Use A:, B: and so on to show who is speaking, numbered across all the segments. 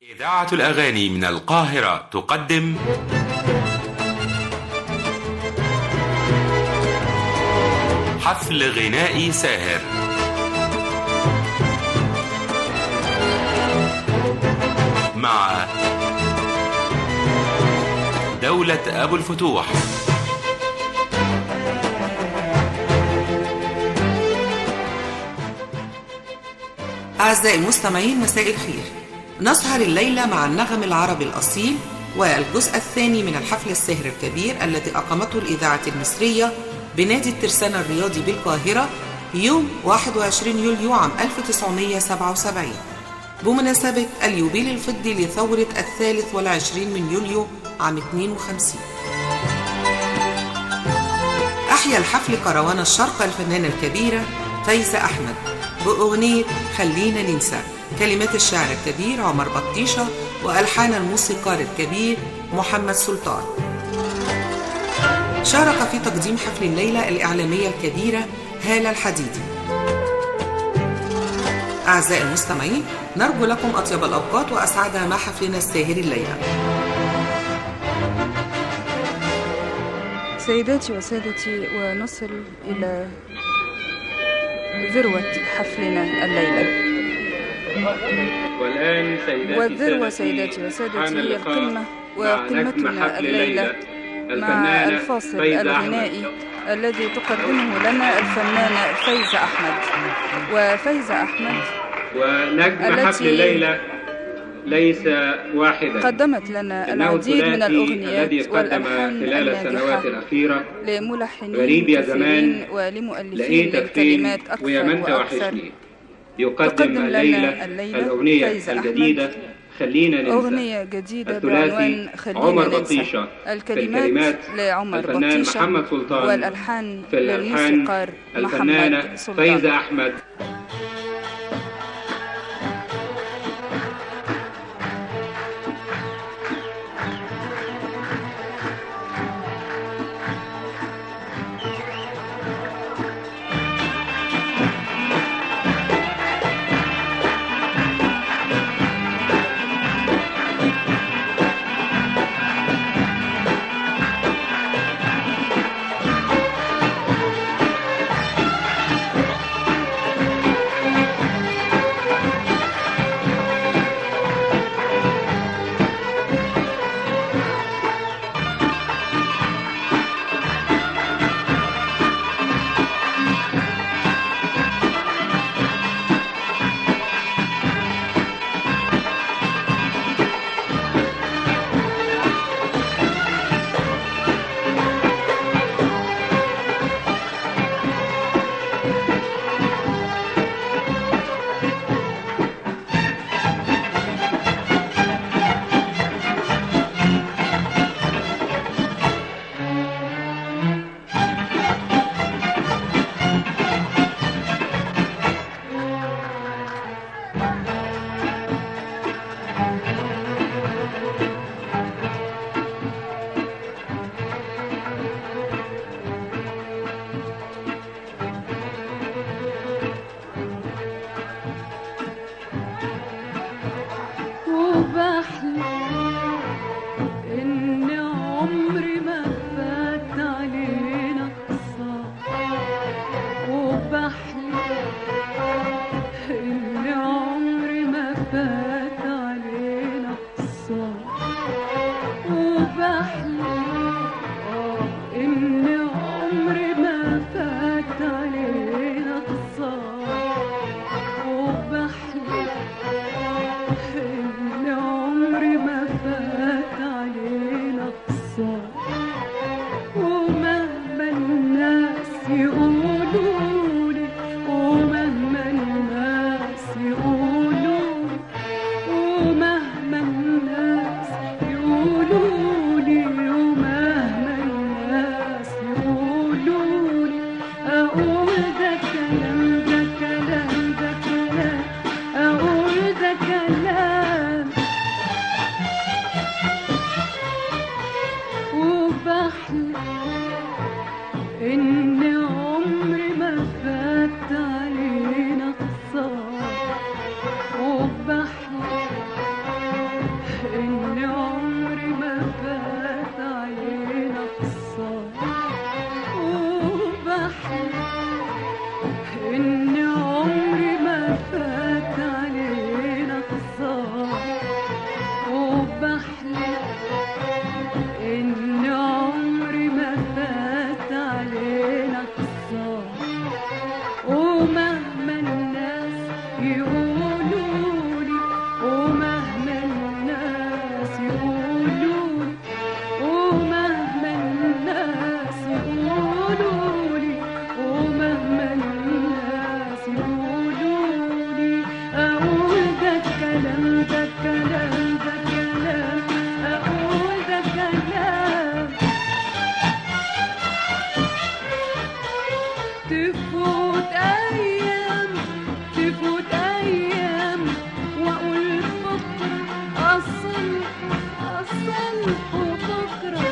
A: إذاعة الأغاني من القاهرة تقدم حفل غنائي ساهر مع دولة أبو الفتوح
B: أعزائي المستمعين مساء الخير نسهر الليلة مع النغم العربي الأصيل والجزء الثاني من الحفل السهر الكبير الذي أقامته الإذاعة المصرية بنادي الترسانة الرياضي بالقاهرة يوم 21 يوليو عام 1977 بمناسبة اليوبيل الفضي لثورة الثالث والعشرين من يوليو عام 52 أحيا الحفل كروان الشرق الفنانة الكبيرة فايزة أحمد بأغنية خلينا ننسى كلمات الشاعر الكبير عمر بطيشة وألحان الموسيقار الكبير محمد سلطان شارك في تقديم حفل الليلة الإعلامية الكبيرة هالة الحديدي أعزائي المستمعين نرجو لكم أطيب الأوقات وأسعدها مع حفلنا الساهر الليلة
C: سيداتي وسادتي ونصل إلى ذروة حفلنا الليلة
D: والآن سيداتي
C: والذروة
D: سادتي،
C: سيداتي وسادتي
D: حان
C: هي
D: اللقاء
C: القمة
D: مع نجم
C: وقمتنا
D: حفل
C: الليلة مع
D: الفنانة
C: الفاصل
D: فايزة
C: الغنائي
D: أحمد.
C: الذي تقدمه لنا الفنانة فايزة أحمد وفايزة أحمد
D: ونجم
C: التي
D: حفل الليلة ليس واحدا
C: قدمت لنا
D: إنه
C: العديد من
D: الثلاثي الذي
C: الأغنيات
D: قدم
C: والألحان
D: خلال السنوات
C: الناجحة
D: الأخيرة
C: لملحنين
D: غريب يا
C: كثيرين
D: زمان
C: ولمؤلفين
D: لقيتك فين
C: للكلمات أكثر
D: ويا ما انت
C: وأكثر
D: وحشني يقدم
C: تقدم لنا
D: الليلة
C: الليلة
D: الأغنية
C: فايزة أحمد.
D: الجديدة خلينا ننسى
C: أغنية جديدة
D: الثلاثي
C: بعنوان خلينا
D: عمر
C: ننسى
D: بطيشة في
C: الكلمات
D: الكلمات
C: لعمر
D: الفنان
C: بطيشة
D: محمد سلطان
C: والألحان
D: في الألحان
C: للموسيقار
D: الفنانة
C: محمد سلطان
D: فايزة أحمد
E: وبحلم إن عمري ما فات علينا قصار وبحلم إن عمري ما فات علينا قصار وبحلم آه إن عمري ما فات علينا قصار وبحلم إن عمري ما فات علينا قصار ومهما الناس يقولولي ومهما الناس يقولولي ومهما الناس يقولولي ومهما الناس يقولولي أقول ده كلام ده كلام ده كلام أقول ده كلام وبحلم إن عمري ما فات علينا قصار وبحلم إن عمري ما فات علينا خسارة وبحلم إن عمري ما فات علينا خسارة وبحلم إن عمري ما فات علينا خسارة ومهما الناس يقولوا لي ومهما الناس يقولوا لي ومهما الناس يقولوا لي ومهما الناس يقولوا لي أقول ده الكلام ده الكلام ده الكلام أقول ده الكلام تفوت أيام تفوت أيام وأقول بكرة أصل أصل بكرة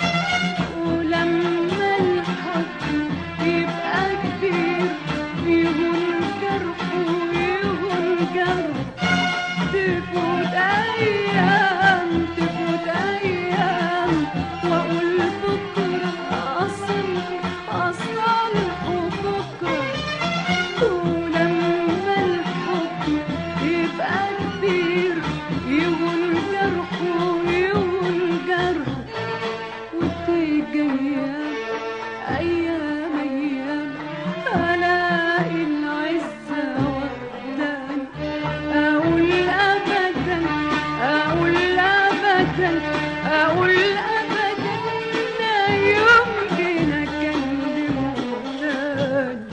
E: ولما الحب يبقى كبير يهون جرحه يهون جرحه تفوت أيام تفوت أيام وأقول بكرة أصل أصالح بكرة ولما الحب يبقى كبير يهون جرحه يهون جرحه وتيجي أيام أيام ألاقي العزة واخداني أقول أبدا أقول أبدا أقول أبدا لا يمكن أكلمه تاني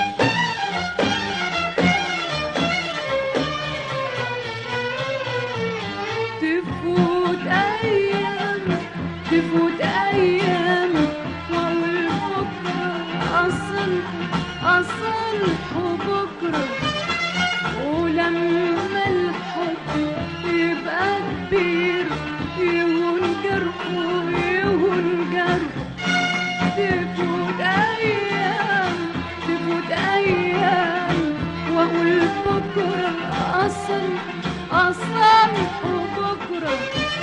E: تفوت أيام تفوت أيام وأقول بكرة أصلح أصلح بكرة ولما الحب يبقى كبير يهون جرحه يهون جرحه تفوت أيام تفوت أيام وأقول بكرة أصل أصلح بكرة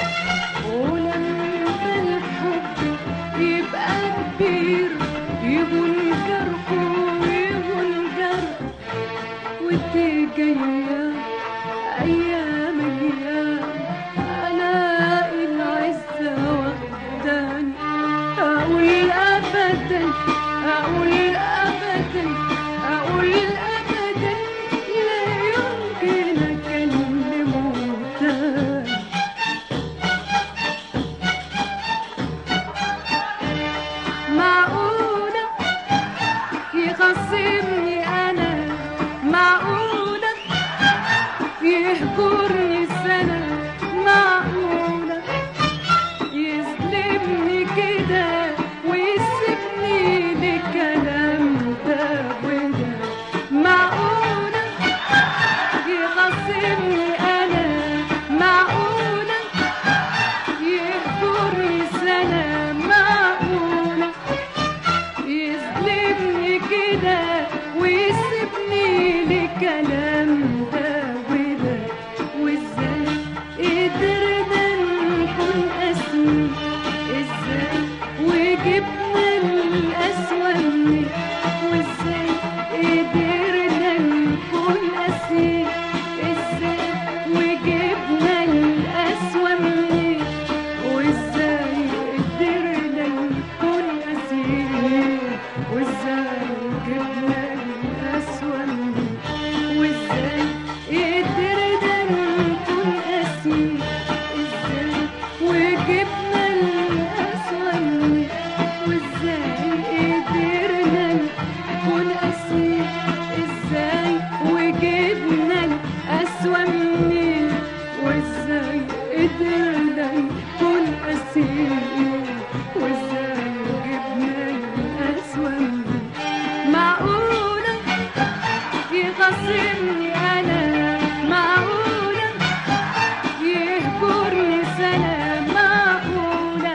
E: ولما الحب يبقى كبير يهون جرحه يهون جرحه وتيجي أيام أيام ألاقي العزة واخداني أقول أبدا أقول أبدا أقول أبدا لا يمكن أكلمه تاني معقولة يخصمني أنا معقولة يهجرني سنة معقولة يظلمني كده ويسيبني لكلام ده وده معقولة يخصمني أنا معقولة يهجرني سنة معقولة يظلمني كده ويسيبني لكلام ده وده وازاي قدرنا نكون قاسيين ازاي وجبنا القسوة منين وازاي قدرنا نكون قاسيين ازاي وجبنا القسوة منين وازاي قدرنا نكون قاسيين وازاي جبنا القسوة منين وازاي قدرنا نكون قاسيين ازاي وجبنا القسوة منين وازاي قدرنا نكون قاسيين ازاي وجبنا القسوة منين وازاي قدرنا نكون قاسيين وازاي جبنا القسوة منين معقولة يخصمني أنا معقولة يهجرني سنة معقولة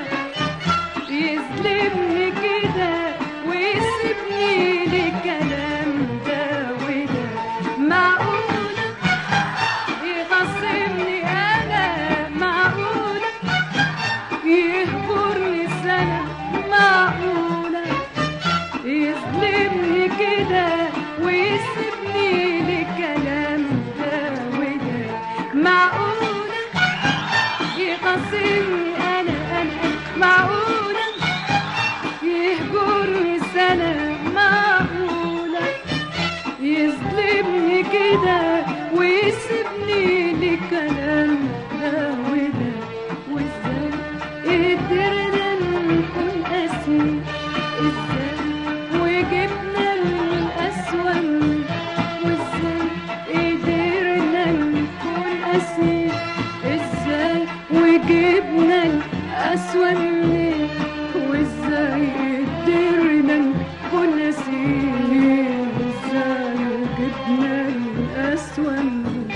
E: يظلمني كده ويسيبني لكلام ده وده معقولة يخصمني أنا معقولة خاصمني انا انا معقولة يهجرني سنة معقولة يظلمني كده ويسيبني لكلام ده وده وازاي قدرنا نكون قاسيين ازاي وجبنا الأسوأ وازاي قدرنا نكون قاسيين ازاي وجبنا الأسوأ منين وازاي قدرنا نكون قاسيين ازاي وجبنا الأسوأ منين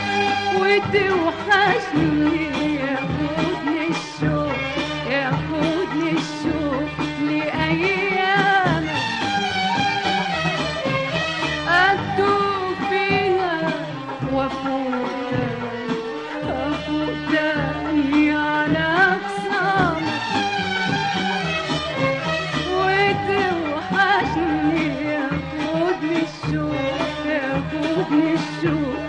E: وتوحشني ياخدني الشوق ياخدني الشوق لأيامك أدوب فيها وأفوق تاني أفوق تاني على أقصامك وتوحشني ياخدني الشوق ياخدني الشوق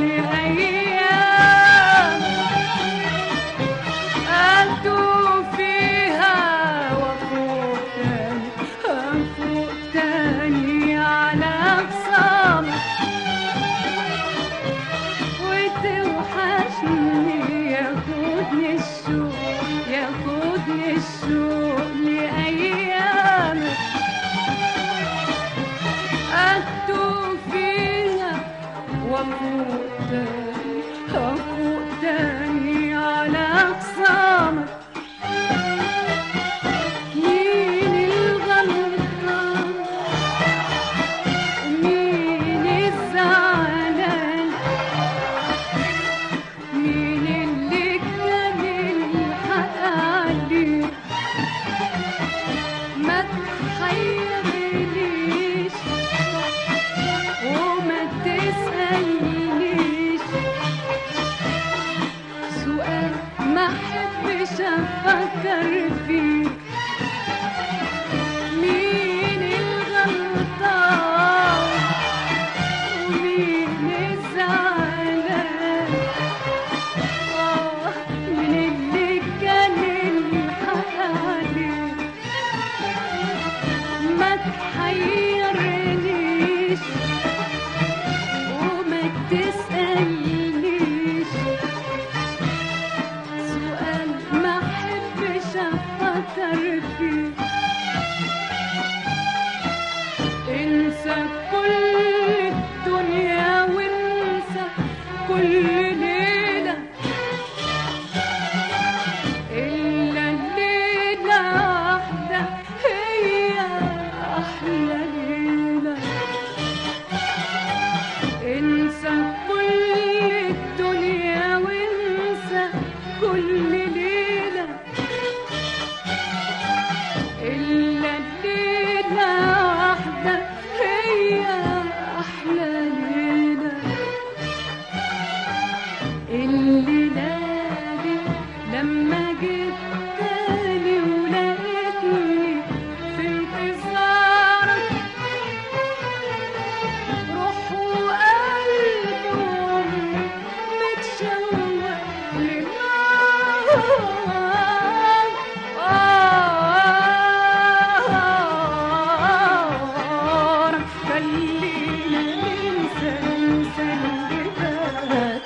E: لأيامك أدوب فيها وأفوق تاني أفوق تاني على أقصامك وتوحشني ياخدني الشوق ياخدني الشوق لأيامك أدوب فيها وأفوق تاني أفوق تاني على أقصامك مين الغلطان مين الزعلان مين اللي كان الحق عليه ما تحيرنيش وما تسألنيش سؤال ما احبش افكر فيه مين الغلطان ومين الزعلان آه، من اللي كان الحق عليه ما تحيرنيش وما تسألنيش سؤال ما احبش افكر فيه انسى كل الدنيا وانسى كل ليلة إلا ليلة واحدة هي أحلى ليلة انسى كل الدنيا وانسى كل ليلة إلا ليلة واحدة هي أحلى ليلة الليلة دي لما جيت تاني ولقيتني في انتظارك روح وقلبهم متشوق لنارك خلينا ننسى ننسى اللي فات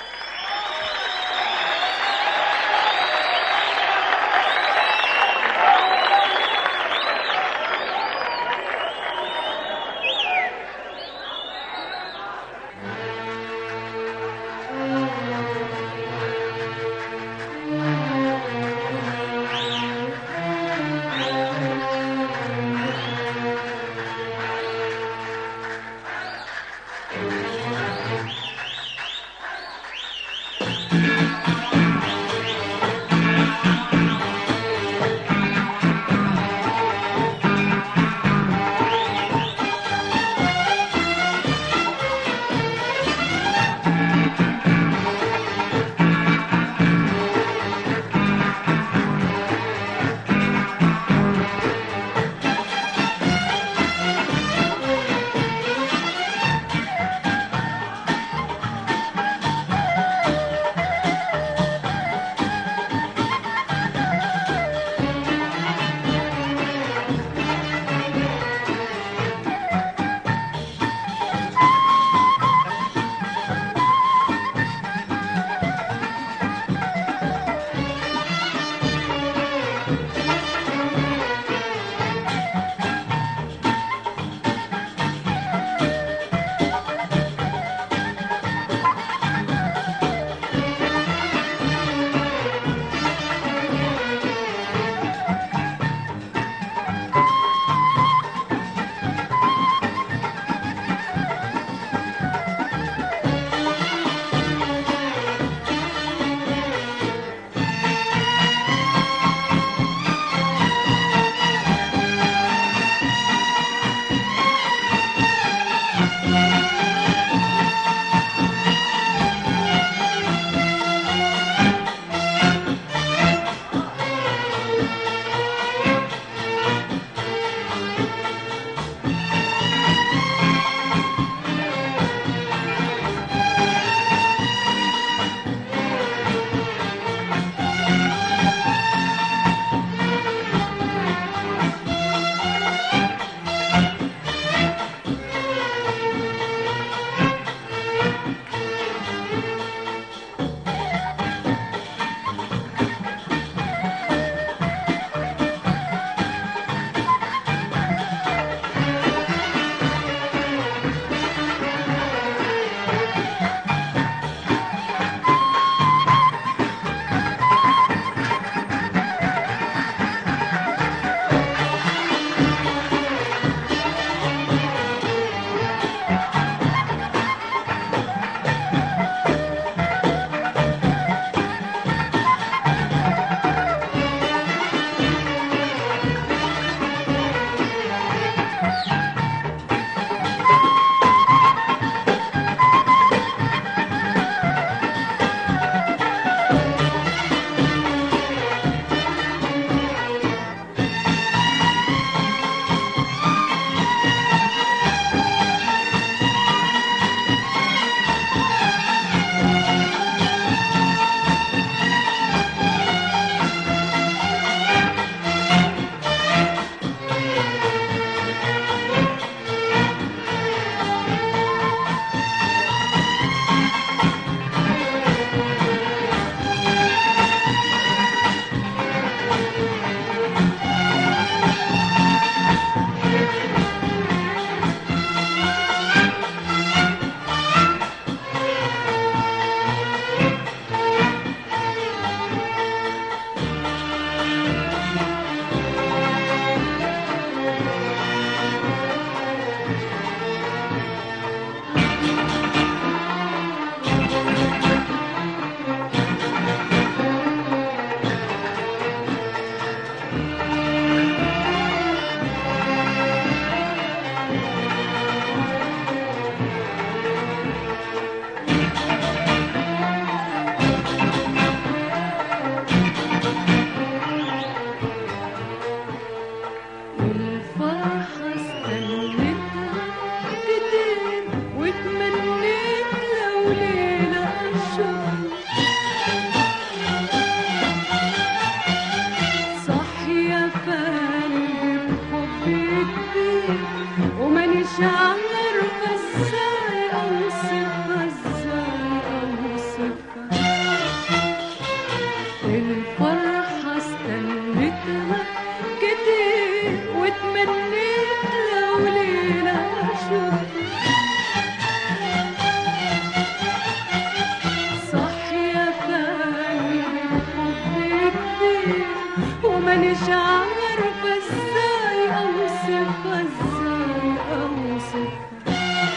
E: مانيش عارفة ازاي اوصفها ازاي اوصفها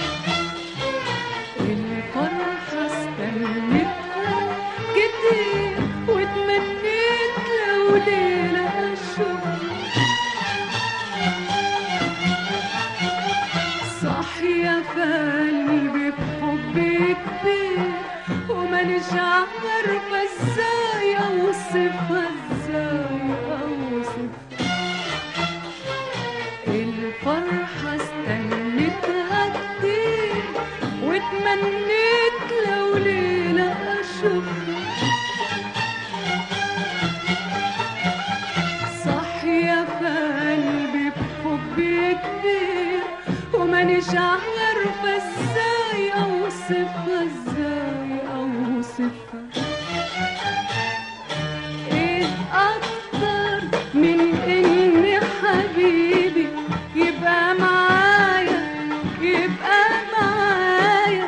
E: الفرحة استنيتها كتير واتمنيت لو ليلة اشوفها صاحية في قلبي بحب كبير ومانيش عارفة ازاي اوصفها ازاي اوصفها الفرحة استنيتها كتير واتمنيت لو ليلة اشوفها صاحية في قلبي بحب كبير ومانيش عارفة ازاي اوصفها ازاي اوصفها ايه اكتر من ان حبيبي يبقى معايا يبقى معايا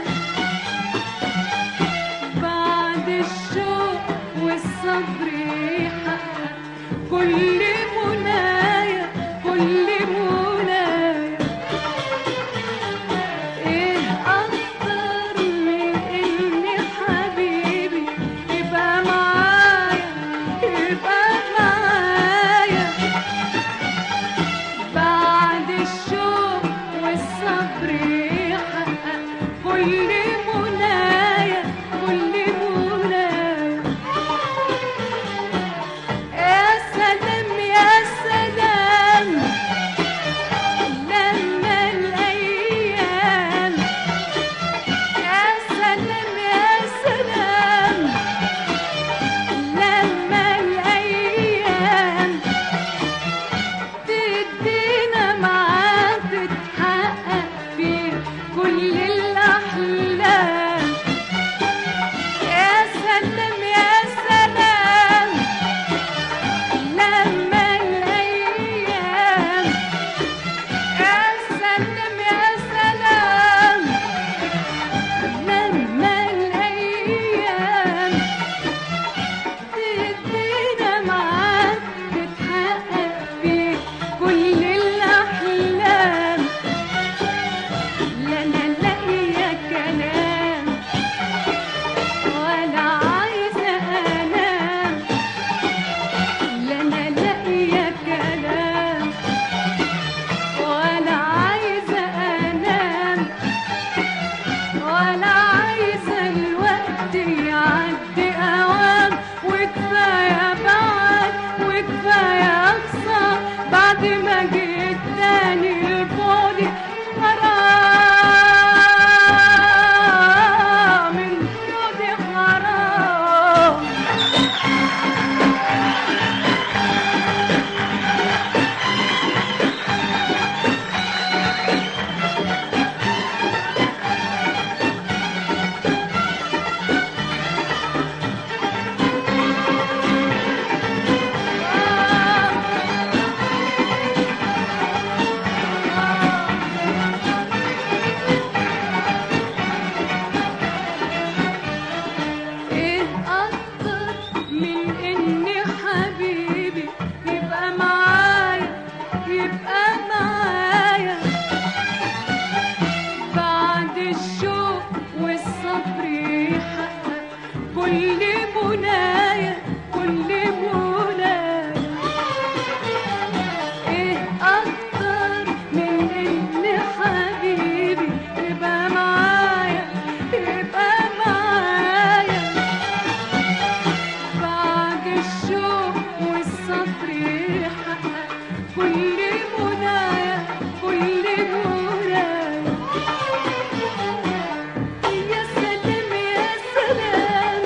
E: بعد الشوق والصبر يحقق كل منايا كل منايا ايه اكتر من ان حبيبي يبقى معايا يبقى معايا بعد الشوق والصبر يحقق كل منايا كل منايا يا سلام يا سلام لما الأيام يا سلام يا سلام لما الأيام تدينا معاك تتحقق في كل الأحلام يا سلام يا سلام لما الأيام يا سلام يا سلام لما الأيام تدينا معاك تتحقق في كل الأحلام لا أنا لاقية كلام ولا عايزة أنام لا أنا لاقية كلام ولا عايزة أنام ولا عايزة الوقت يعدي أوام وكفاية بعد وكفاية أقصى بعد ما جيت تاني البعد حرام البعد حرام ايه اكتر من ان حبيبي يبقى معايا يبقى معايا بعد الشوق والصبر يحقق كل منايا كل منايا ايه اكتر من ان حبيبي يبقى معايا يبقى معايا بعد الشوق والصبر يحقق كل منايا كل منايا يا سلام يا سلام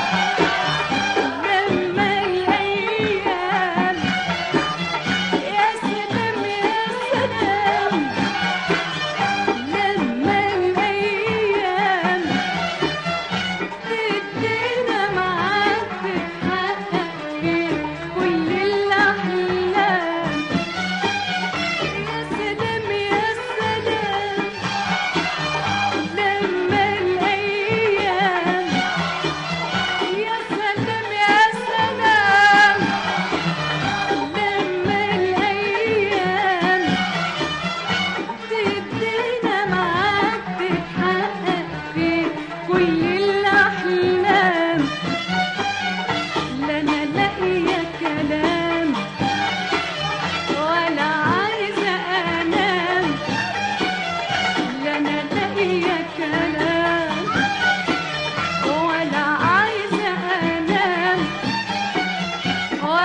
E: لما الأيام يا سلام يا سلام لما الأيام تدينا معاك تتحقق في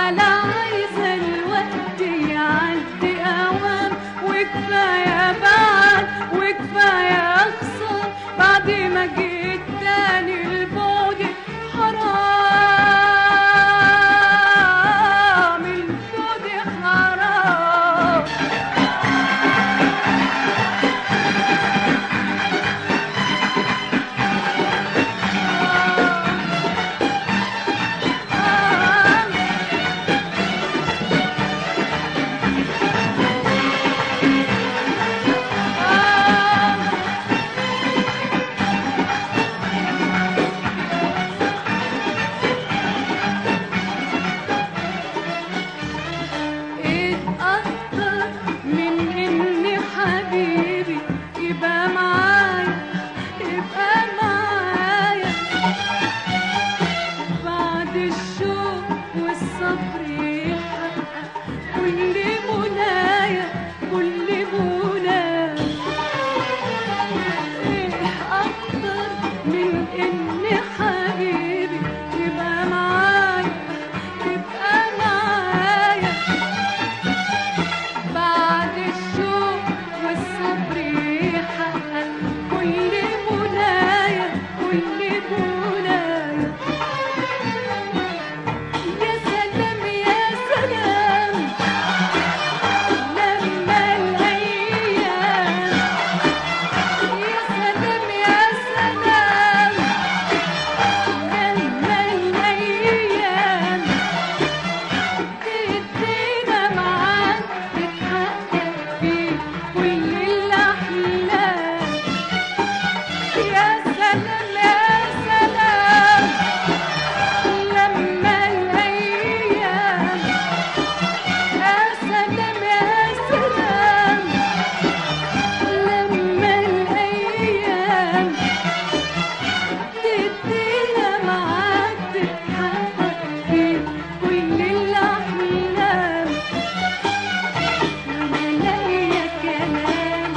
E: ولا عايزة الوقت يعدي أوام وكفاية بعد وكفاية أخسر بعد ما جيت تاني البعد حرام البعد حرام اتأثر من إن حبيبي يبقى معايا يبقى معايا بعد الشوق والصبر يحقق كل منايا كل منايا ايه اكتر من ان حبيبي يبقى معايا يبقى معايا بعد الشوق والصبر يحقق كل منايا كل منايا يا سلام يا سلام لما الأيام يا سلام يا سلام لما الأيام تدينا معاك تتحقق فيه كل الأحلام يا سلام يا سلام لما الأيام يا سلام يا سلام لما الأيام تدينا معاك تتحقق فيه كل الأحلام وأنا لاقية كلام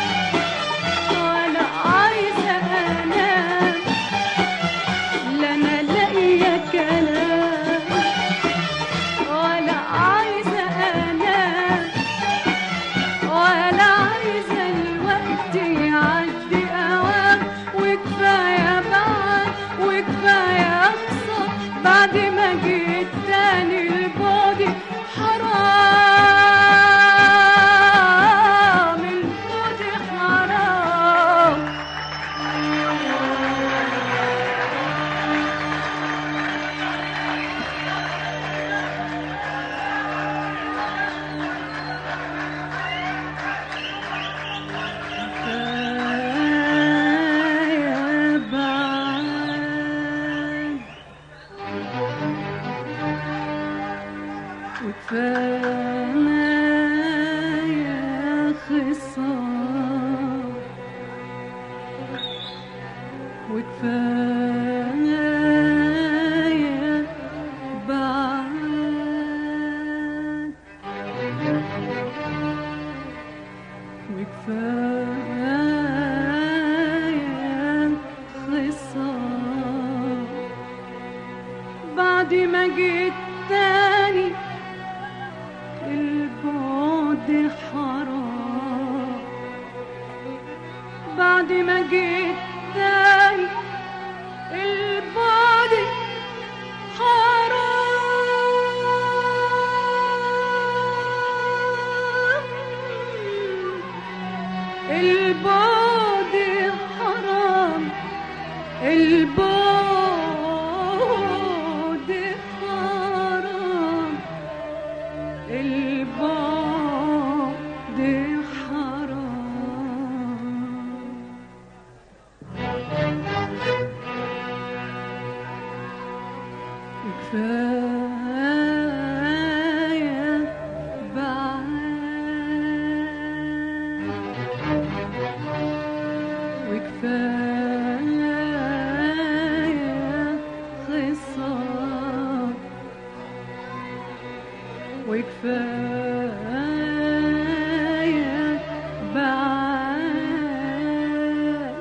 E: وأنا عايزة أنام لا أنا لاقية كلام ولا عايزة أنام ولا عايزة الوقت يعدي أوام وكفاية بعد وكفاية أقصى بعد ما جيت تاني البعد حرام البعد حرام كفاية بعد وكفاية خصام وكفاية بعد وكفاية خصام بعد ما جيت تاني البعد حرام بعد ما جيت تاني البعد حرام البعد حرام البعد حرام البعد حرام كفاية بعد وكفاية خصام وكفاية بعد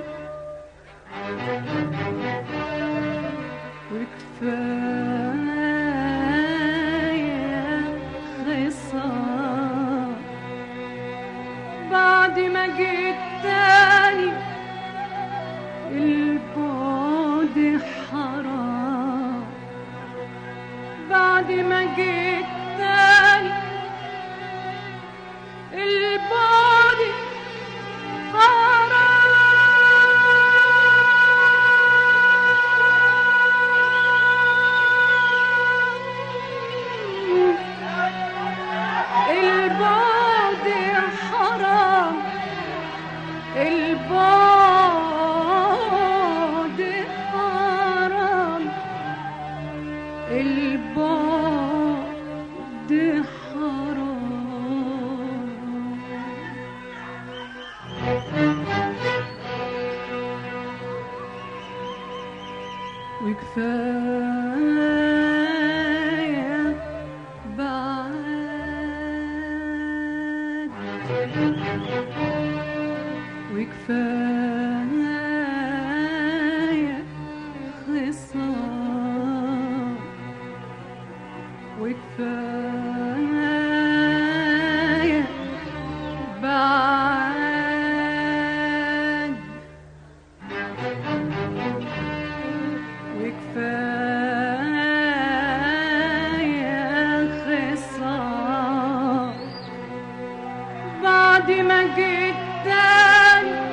E: وكفاية بعد ما جيت تاني البعد حرام البعد حرام البعد حرام البعد حرام وكفاية بعد وكفاية خصام وكفاية بعد وكفاية خصام بعد ما جيت تاني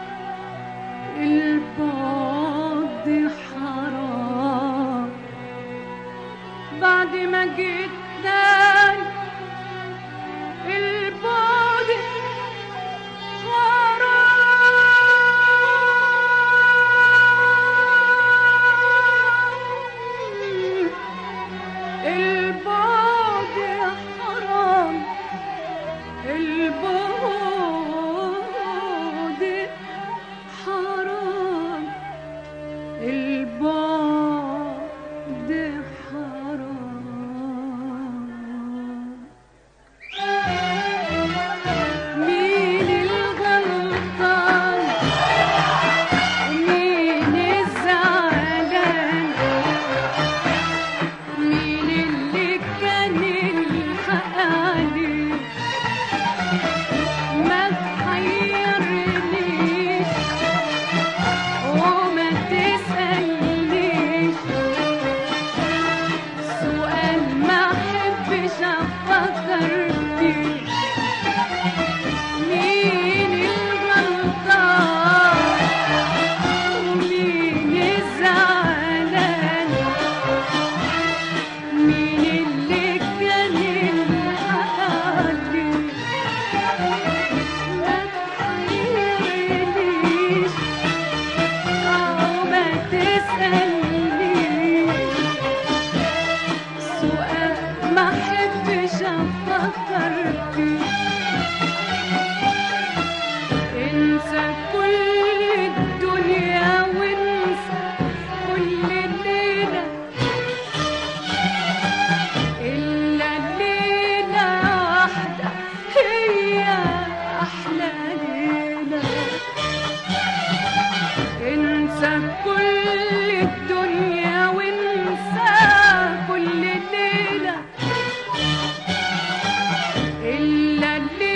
E: البعد حرام بعد ما جيت تاني البعد حرام البعد حرام البعد حرام البعد حرام مين الغلطان مين الزعلان مين اللي كان الحق عليه ما تحيرنيش وما تسألنيش سؤال ما احبش افكر فيه مين الغلطان ومين الزعلان مين اللي كان الحق عليه ما تحيرنيش أو ما تسألنيش سؤال ما أحبش أفكر فيه انسى كل الدنيا وانسى كل الليلة إلا ليلة واحدة هي أحلى ليلة انسى كل الدنيا وانسى كل ليلة إلا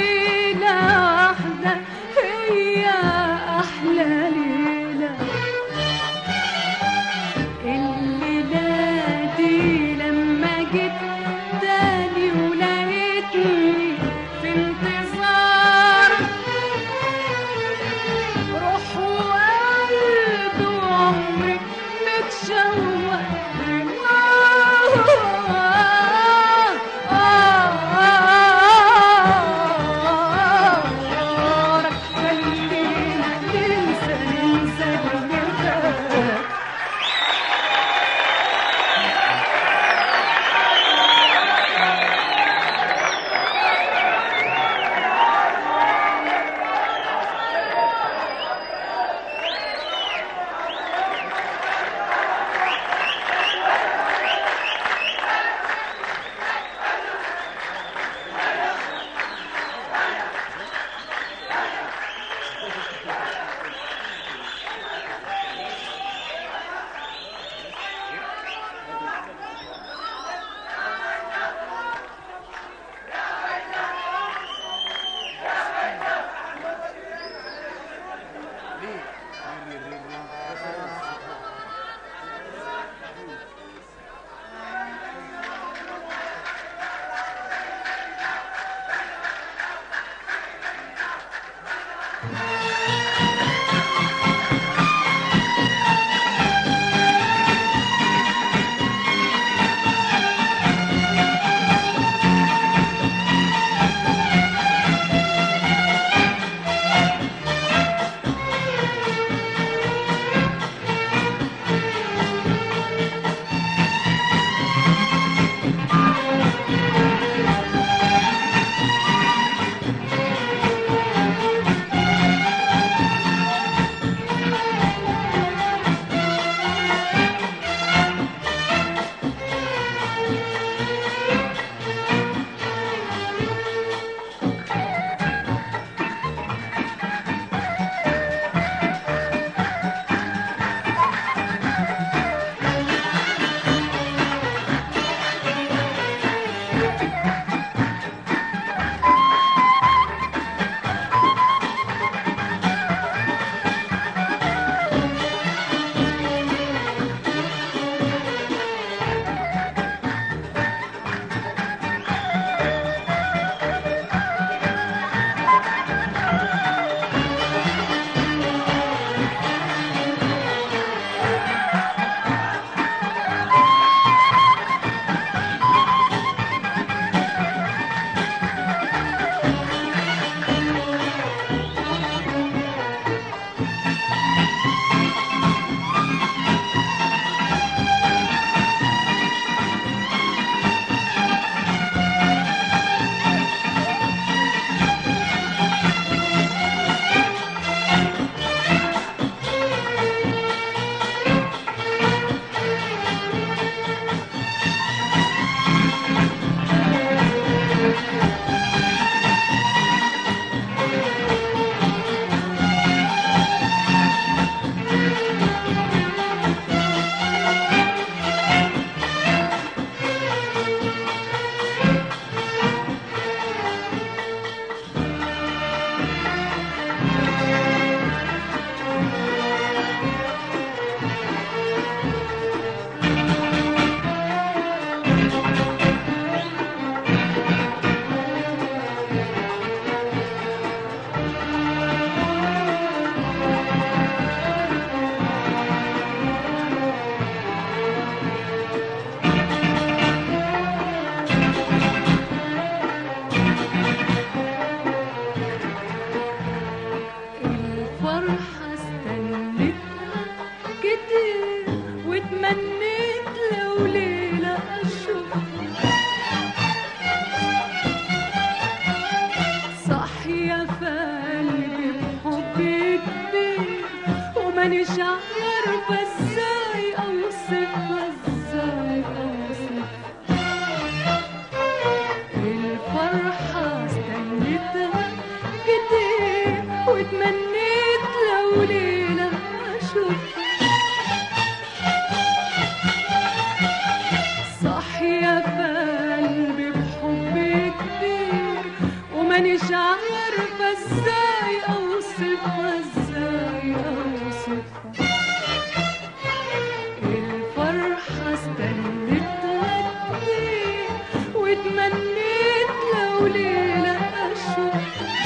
E: وليلة أشوف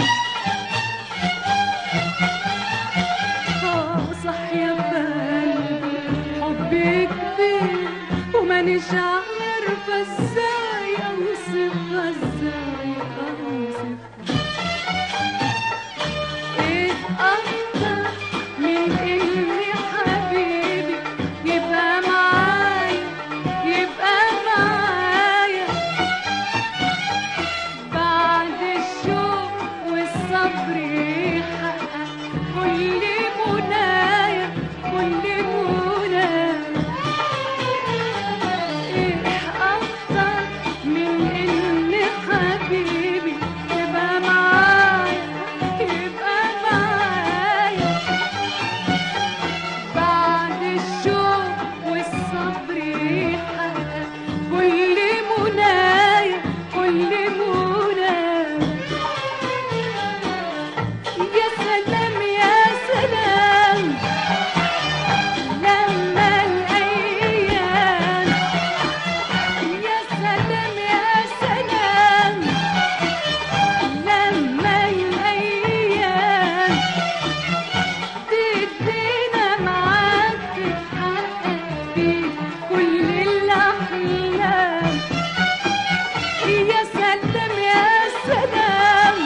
E: آه صحيا بقلبي حبي كبير ومانيش عارفة ازاي اوصفها ازاي اوصفها ايه اكتر من اني حبيبي يبقى معايا يبقى معايا بعد الشوق والصبر يحقق كل منايا كل منايا ايه اكتر من ان حبيبي يبقى معايا يبقى معايا بعد الشوق والصبر يحقق كل منايا كل منايا يا سلام يا سلام لما الأيام يا سلام يا سلام لما الأيام تدينا معاك تتحقق فيه كل الأحلام يا سلام يا سلام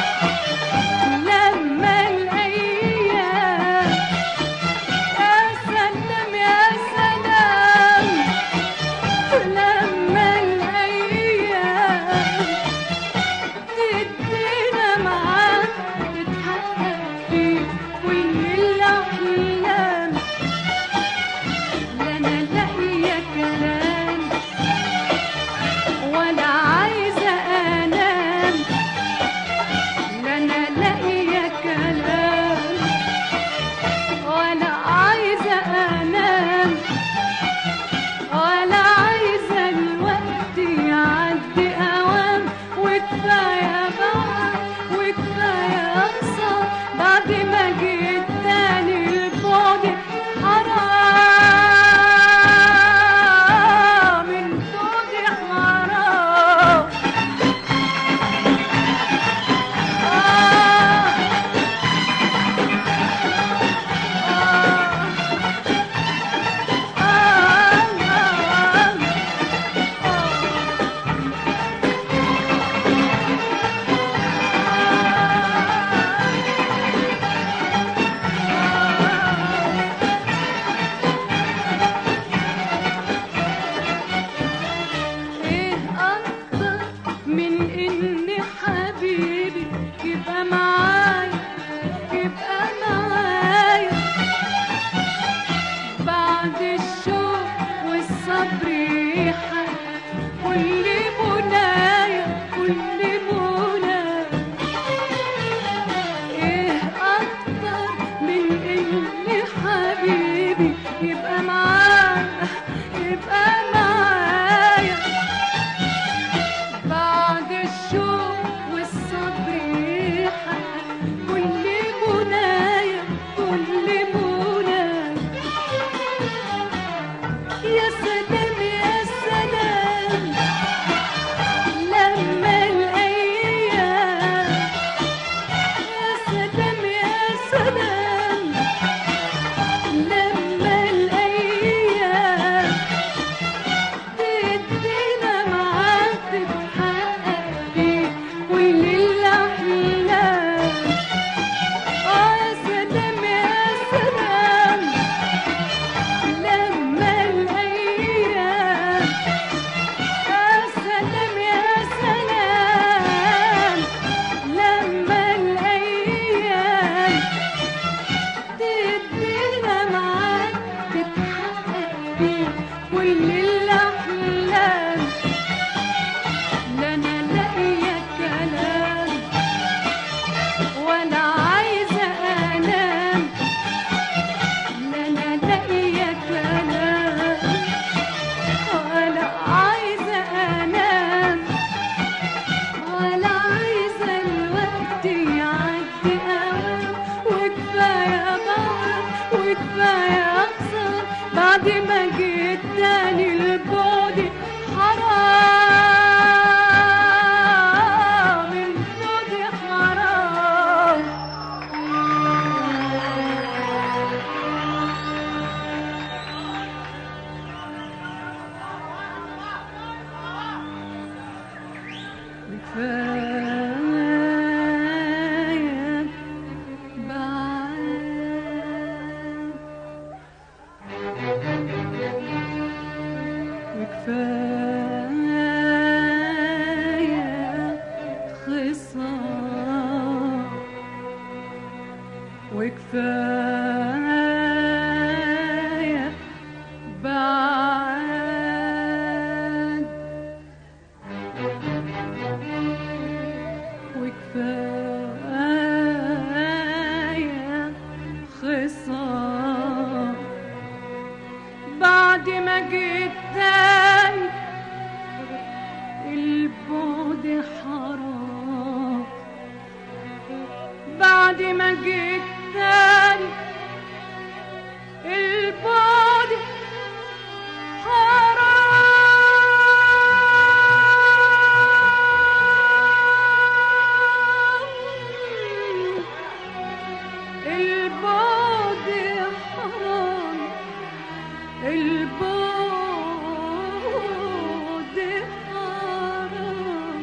E: لما الأيام يا سلام يا سلام لما الأيام تدينا معاك تتحقق فيه كل الأحلام لا أنا لاقية كلام ولا عايزة أنام لا أنا لاقية كلام ولا عايزة أنام ولا عايزة الوقت يعدي أوام وكفاية بقى وكفاية أقصى بعد ما جيت تاني البعد حرام البعد حرام وكفاية بعد وكفاية خصام وكفاية بعد وكفاية خصام بعد ما جيت تاني البعد حرام بعد ما جيت تاني البعد حرام البعد حرام البعد حرام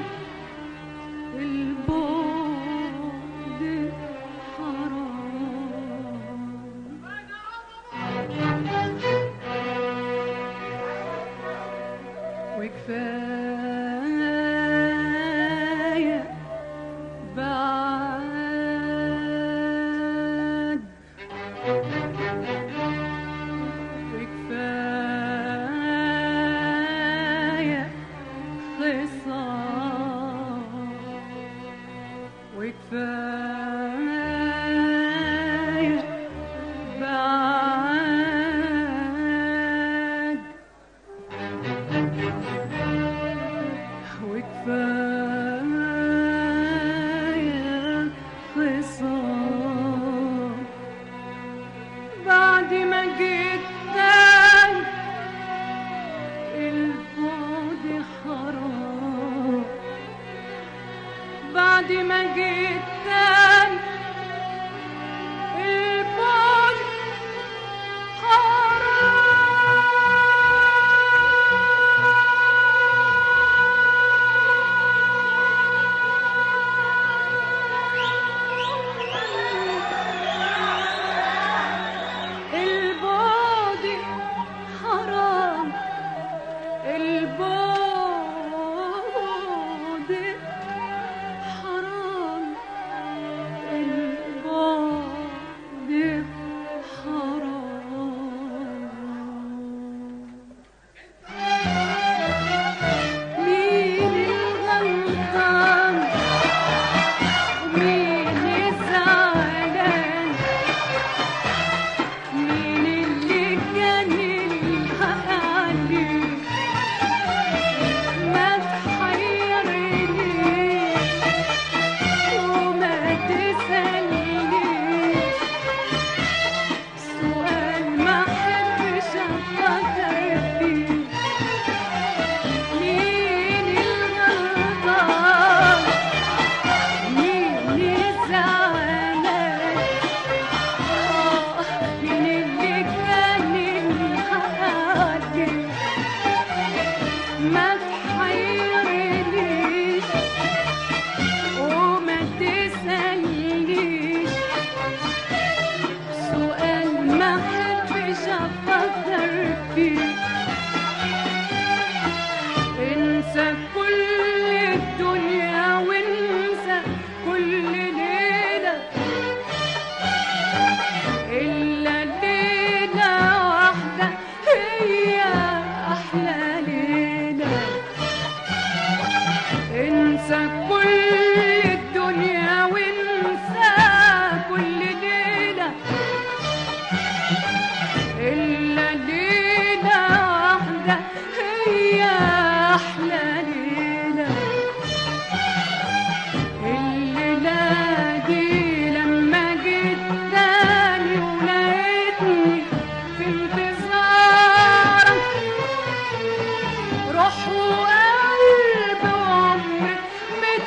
E: البعد حرام وكفاية بعد وكفاية خصام وكفاية بعد وكفاية خصام بعد ما جيت تاني البعد حرام بعد ما جيت تاني البعد حرام البعد حرام البعد حرام البعد حرام مين الغلطان ومين الزعلان مين اللي كان الحق عليه ما تحيرنيش وما تسألنيش سؤال ما احبش افكر فيه مين الغلطان مين الزعلان مين اللي كان الحق عليه ما تحيرنيش وما تسألنيش سؤال ما احبش افكر فيه انسى كل الدنيا وانسى كل ليلة إلا ليلة واحدة هي أحلى ليلة انسى كل الدنيا وانسى كل ليلة إلا ليلة واحدة هي أحلى ليلة الليلة دي لما جيت تاني ولقيتني في انتظارك روح وقلب وعمري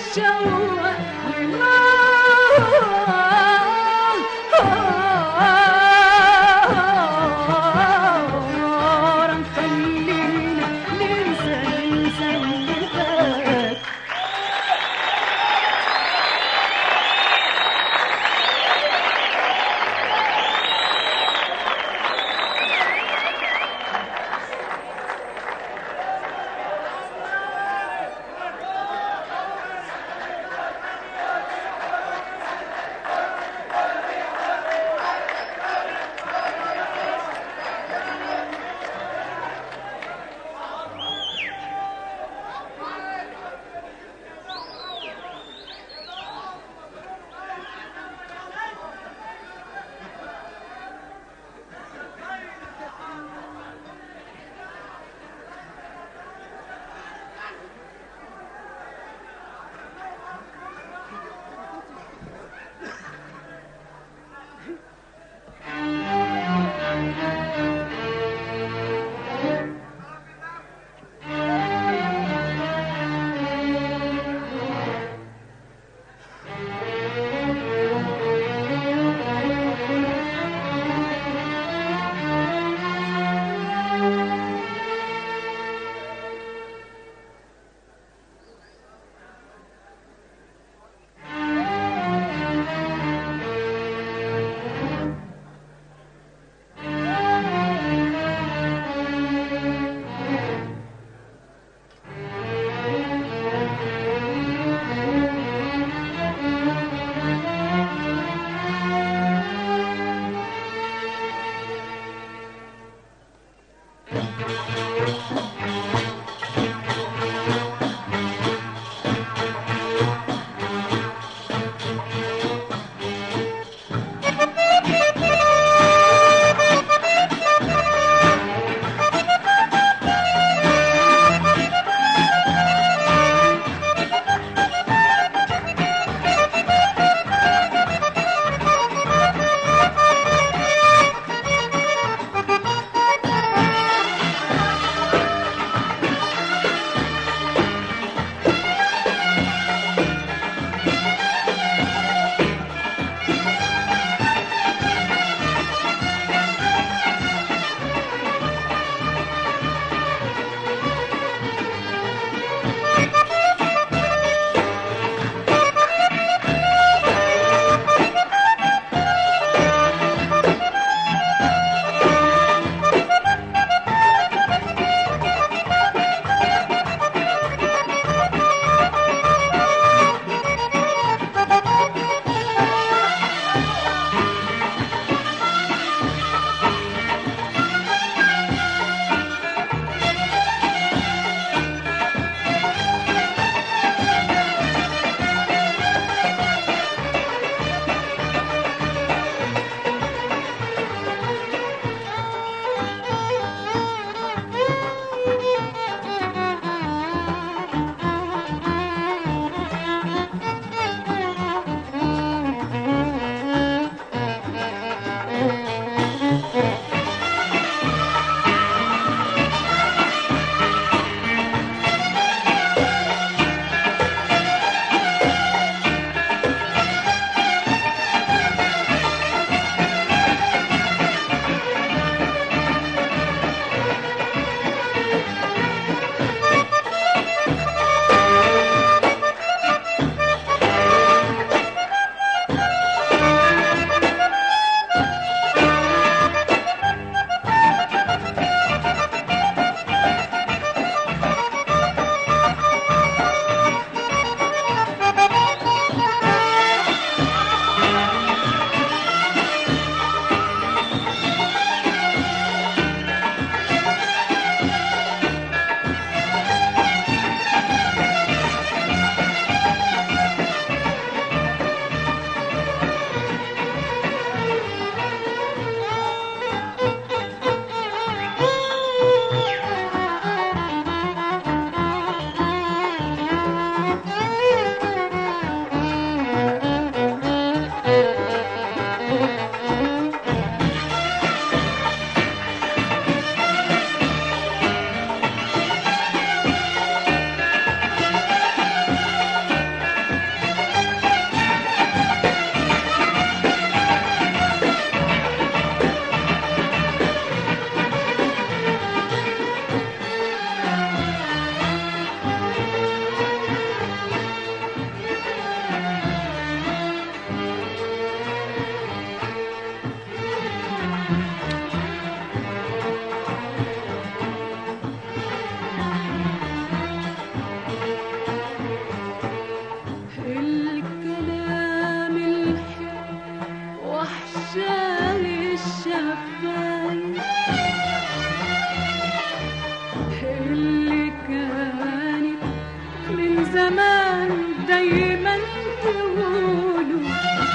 E: زمان دايما تقولوا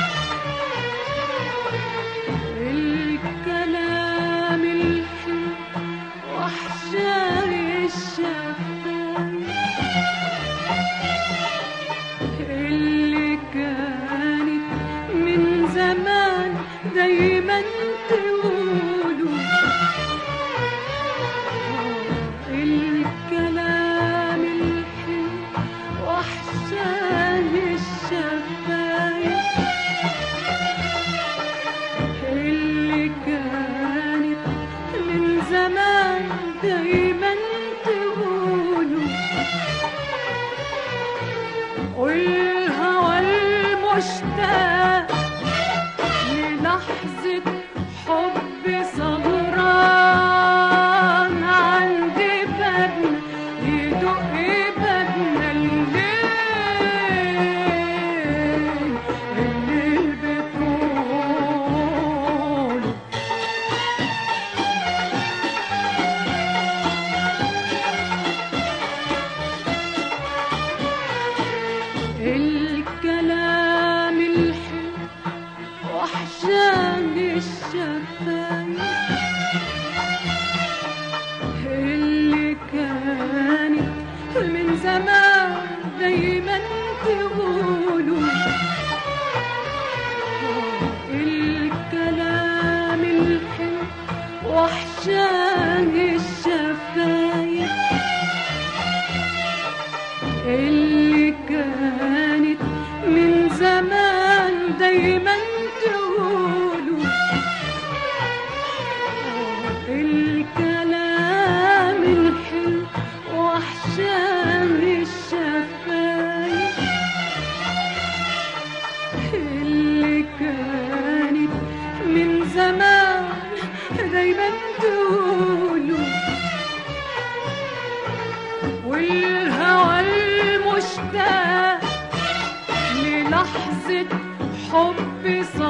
E: الكلام الحلو وحشاي الشفايف اللي كانت من زمان دايما تقولوا الكلام الحلو وحشان الشفايف اللي كانت من زمان دايما تقولوا والهوى المشتاق للحظة حب صغران عند بابنا يدق بابنا الليل الليل بطول الكلام الحلو وحشان الشفايف اللي كانت من زمان دايما تقولوا الكلام الحلو وحشان الشفايف اللي كانت من زمان دايما تقولوا الكلام الحلو وحشان الشفايف اللي كانت من زمان دايما تقولوا والهوى المشتاق للحظة حب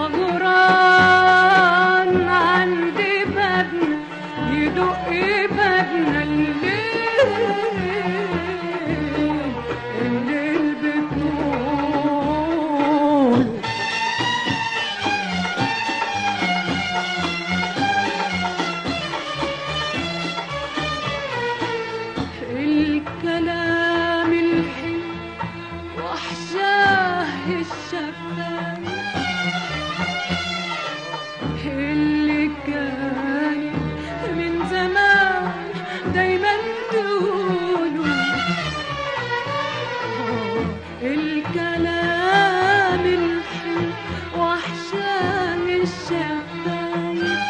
E: صغران عند بابنا يدق بابنا الليل الليل بطول الكلام الحلو وحشاه الشفايف اللي كان من زمان دايما تقولوا الكلام الحلو وحشاه الشفايف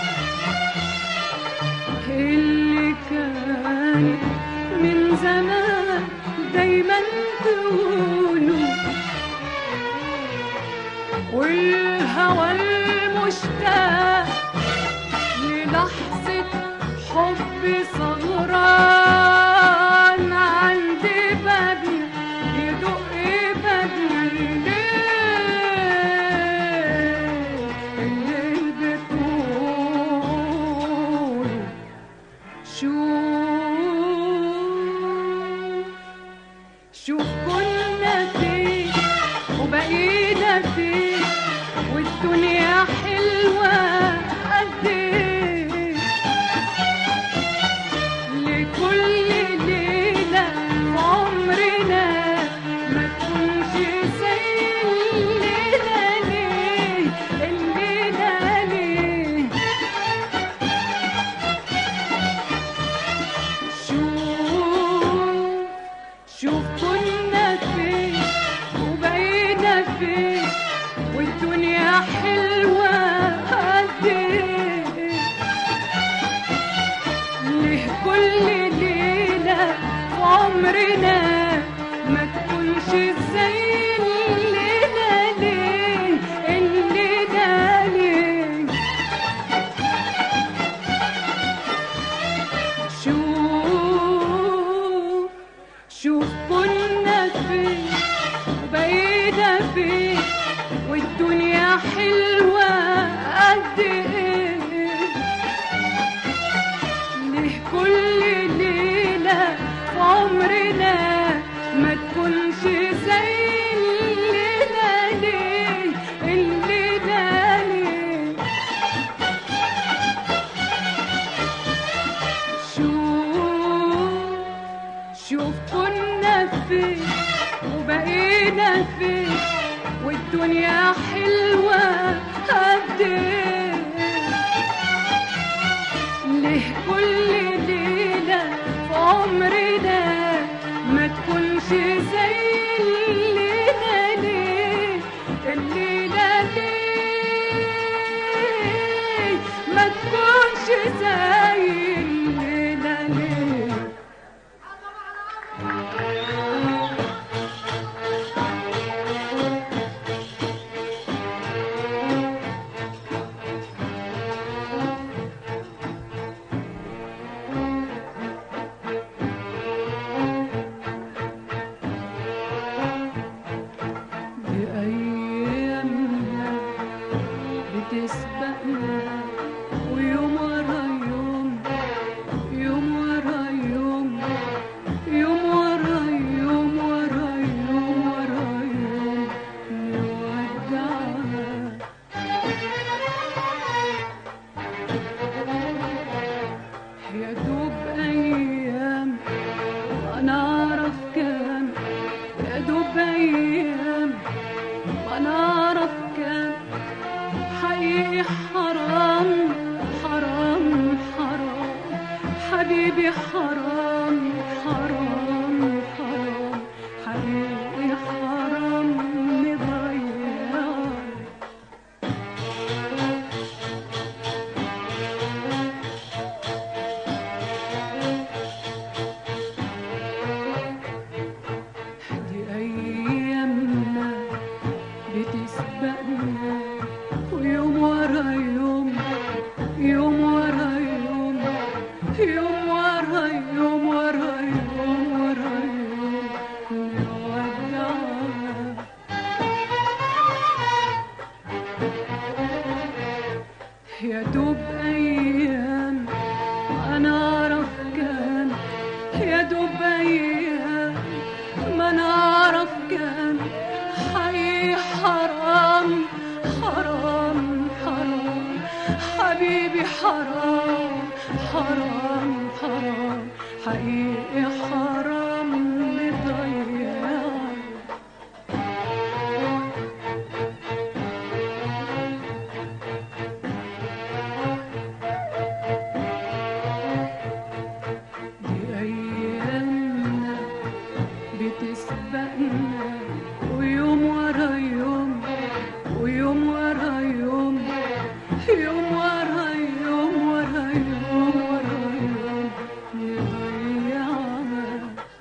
E: اللي كانت من زمان دايما تقولوا والهوى المشتاق للحظة حب صغران عند بابنا يدق بابنا الليل الليل بطول شوف شوف كنا فين وبقينا فين والدنيا حلوة قد ايه لكل ليلة في عمرنا ما تكونش زي الليلة ليه الليلة ليه شوف شوف كنا فين وبقينا فين والدنيا حلوة قد ايه ليه كل ليلة في عمرنا ما تكونش زي الليلة ليه الليلة ليه شوف شوف كنا فين وبقينا فين والدنيا حلوة قد ايه ليه كل ليلة في عمرنا ما تكون وبقينا فين والدنيا حلوة قد ايه ليه كل ليلة في عمرنا ما تكونش زي الليلة ليه الليلة ليه ما تكونش زي الليلة ليه بأيامنا بتسبقنا ويوم ورا يوم يوم ورا يوم يوم ورا يوم ورا يوم ورا يوم نودعها يا دوب أيام أنا أعرف كام يا دوب أيام أنا أعرف كام حقيقي حرام حرام حرام حبيبي حرام حرام حرام حقيقي حرام نضيع دي أيامنا بتسبقنا ويوم ورا يوم يوم ورا يوم يوم ورا يوم ورا يوم ورا يوم نودعها يا دوب أيام أنا أعرف كان يا دوب أيام ما أنا أعرف كان حي حرام حرام حرام حبيبي حرام حرام حرام حقيقي حرام نضيع دي أيامنا بتسبقنا ويوم ورا يوم ويوم ورا يوم يوم ورا يوم ورا يوم ورا يوم نضيعها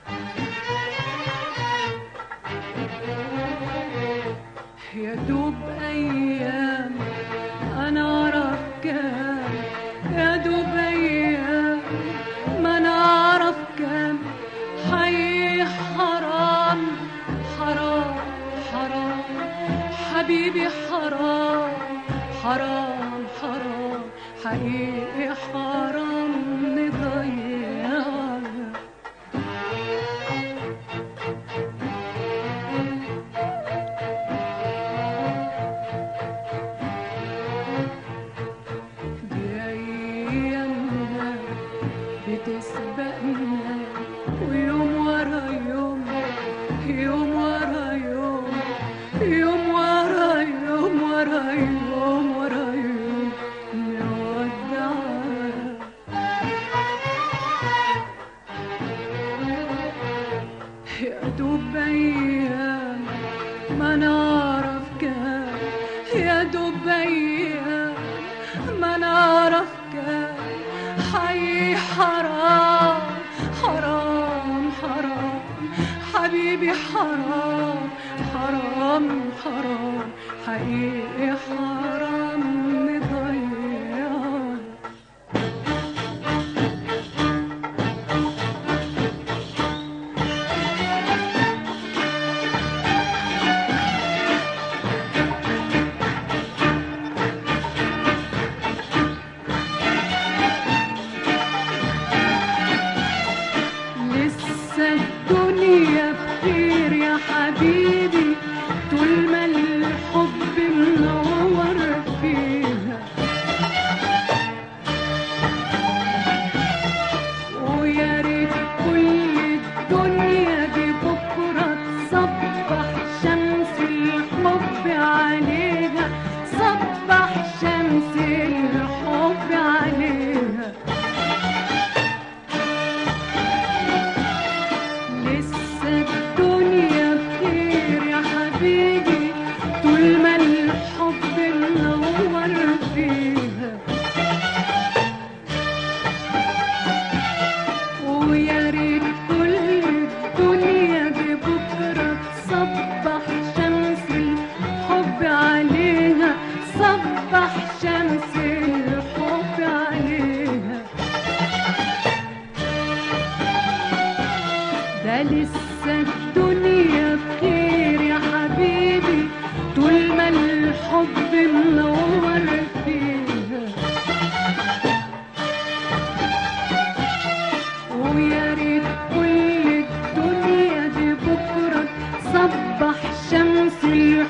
E: يا دوب أيام أنا أعرف كام يا دوب أيام ما أنا أعرف كام حي حرام حرام حرام حبيبي حرام حرام حرام حقيقي حرام نضيعها دي أيامنا بتسبقنا ويوم ورا يوم يوم ورا يوم يوم ورا يوم ورا يوم ورا يوم نودعها يا دوب أيام ما نعرف كام يا دوب أيام ما نعرف كام حي حرام حرام حرام حبيبي حرام حرام حرام حقيقي حرام نضيعها لسه الدنيا بخير يا حبيبي طول ما الحب منور فيها ويا ريت كل الدنيا دي بكرة تصبح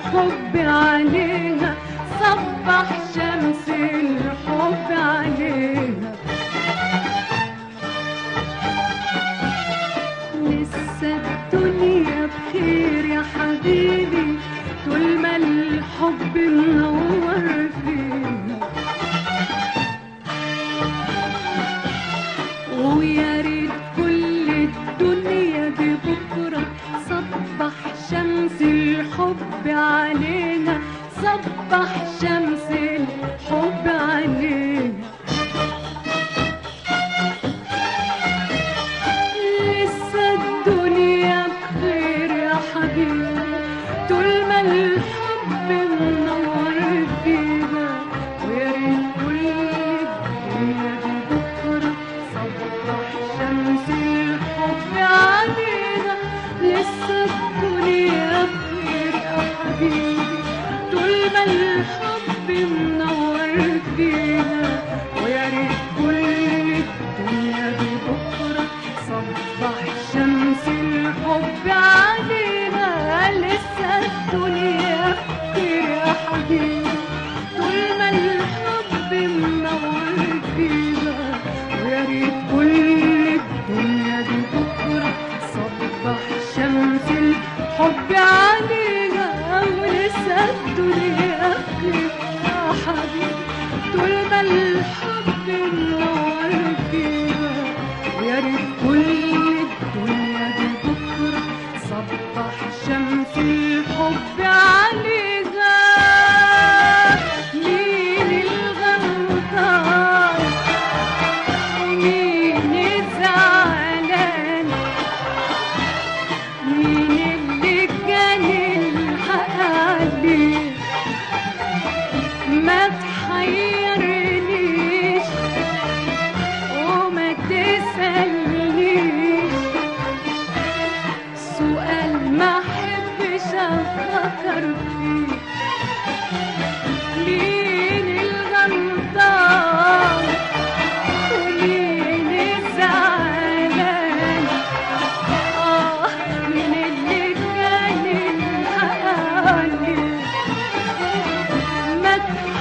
E: الحب عليها صبح شمس الحب عليها لسه الدنيا بخير يا حبيبي طول ما الحب منور فيها ويا ريت كل الدنيا دي بكرة صبح شمس الحب علينا صبح شمس الحب علينا لسه الدنيا بخير يا حبيبي طول ما الحب منور فينا ويا ريت كل الدنيا دي بكرة صبح شمس الحب علينا لسه الدنيا بخير يا حبيبي طول ما الحب منور فينا ويا ريت كل الدنيا دي بكرة صبح شمس الحب علينا لسه الدنيا بخير يا حبيبي طول ما الحب منور فينا ويا ريت كل الدنيا دي بكرة صبح شمس الحب علينا ولسه الدنيا بخير يا حبيبي طول ما الحب منور فينا ويا ريت كل الدنيا دي بكرة صبح شمس الحب علينا مين الغلطان مين الزعلان مين اللي كان الحق عليه ما تحيرنيش وما تسألنيش سؤال ما احبش افكر فيه مين الغلطان ومين الزعلان آه مين اللي كان الحق عليه ما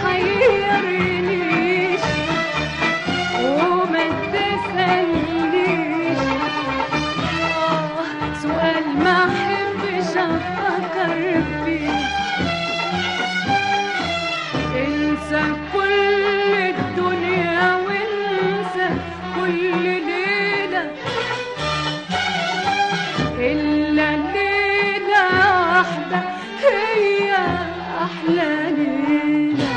E: تحيرنيش وما تسألنيش آه سؤال ما احبش افكر فيه انسى كل الدنيا وانسى كل ليلة إلا ليلة واحدة هي أحلى ليلة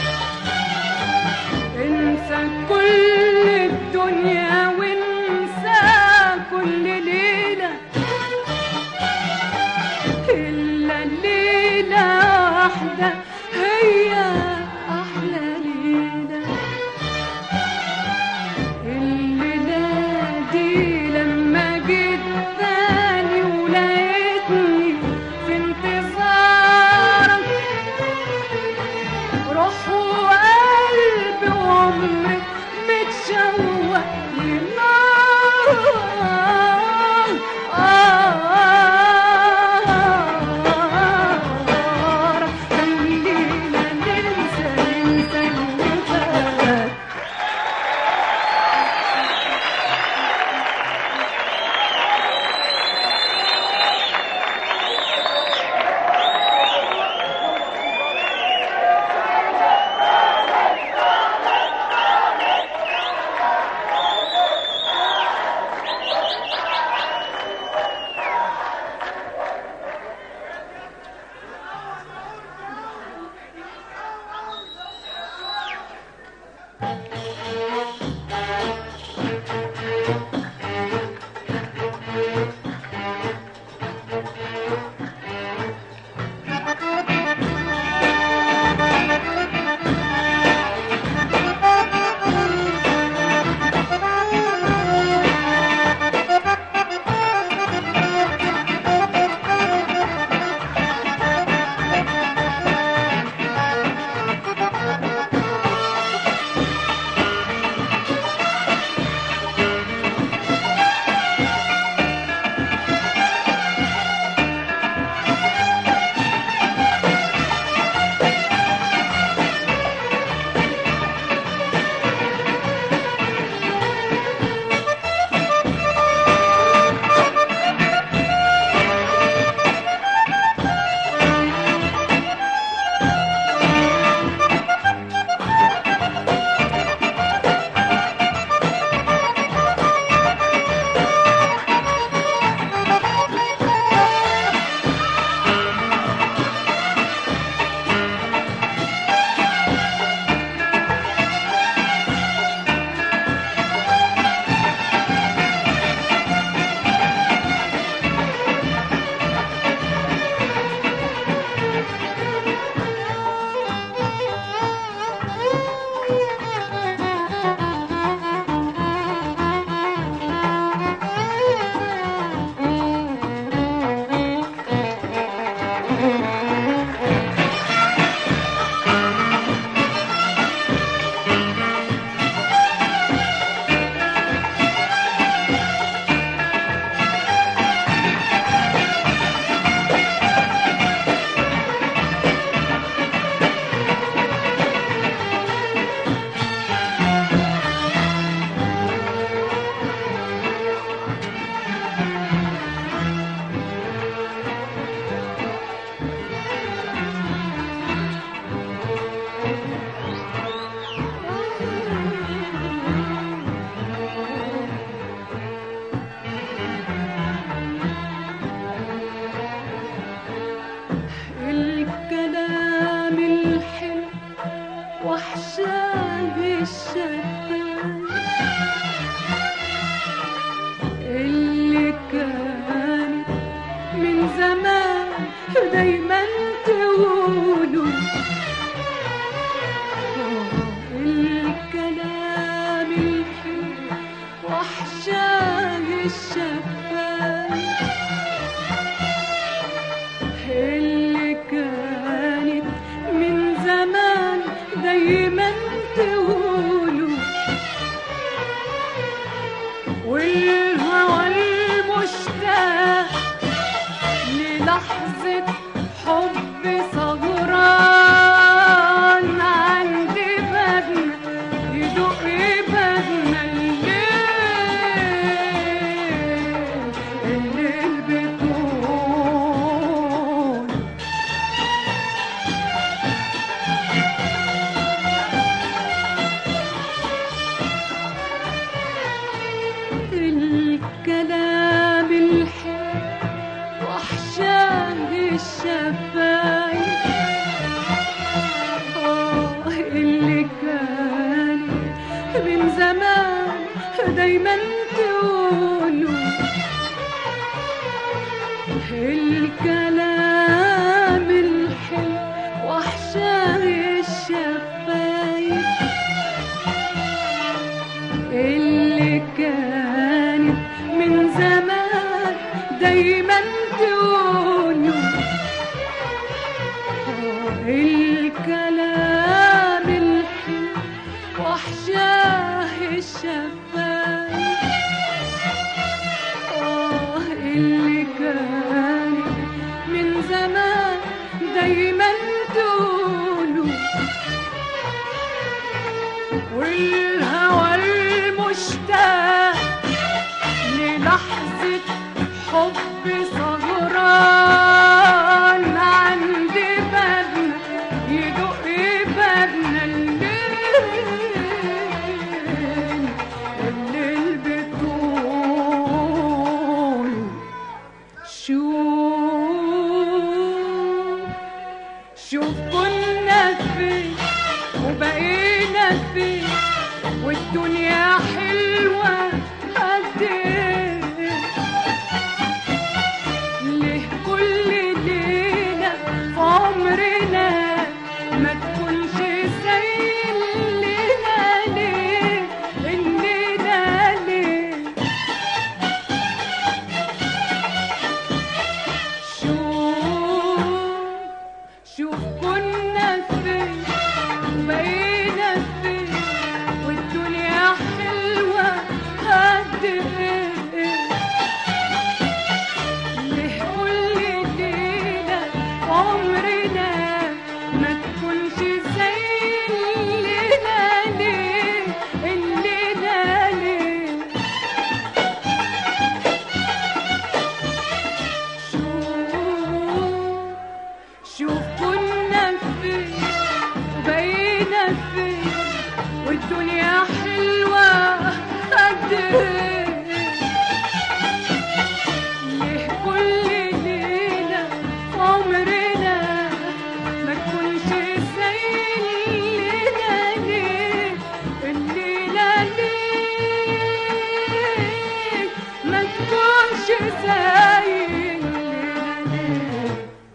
E: انسى كل الدنيا وانسى كل ليلة إلا ليلة واحدة هي أحلى ليلة الليلة دي لما جيت تاني ولقيتني في انتظارك روح وقلبي وعمري متشوق للنار آه دايما تقولوا الكلام الحلو وحشاه الشفايف اللي كانت من زمان دايما تقولوا والهوى المشتاق للحظة حب صغران عند بابنا يدق بابنا الليل الليل بطول الكلام الحلو وحشاه الشفايف آه اللي كان من زمان دايما تقولوا الكلام الحلو وحشاه الشفايف اللي كانت من زمان دايما تقولوا الكلام الحلو وحشاه الشفايف آه اللي كانت من زمان دايما تقولوا والهوى المشتاق للحظة حب صغران عند بابنا يدق بابنا الليل الليل بطول شوف شوف كنا فين وبقينا فين والدنيا حلوة قد ايه ليه كل ليلة في عمرنا ما تكونش زي الليلة ليه الليلة ليه شوف شوف كنا فين وبقينا فين والدنيا حلوة قد ايه ليه كل ليلة عمرنا ما تكونش زي الليلة ليه الليلة ليه شوف شوف كنا فين وبقينا فين والدنيا حلوة قد ايه ليه كل ليلة في عمرنا ما تكونش زي الليلة ليه الليلة ليه ما تكونش زي الليلة ليه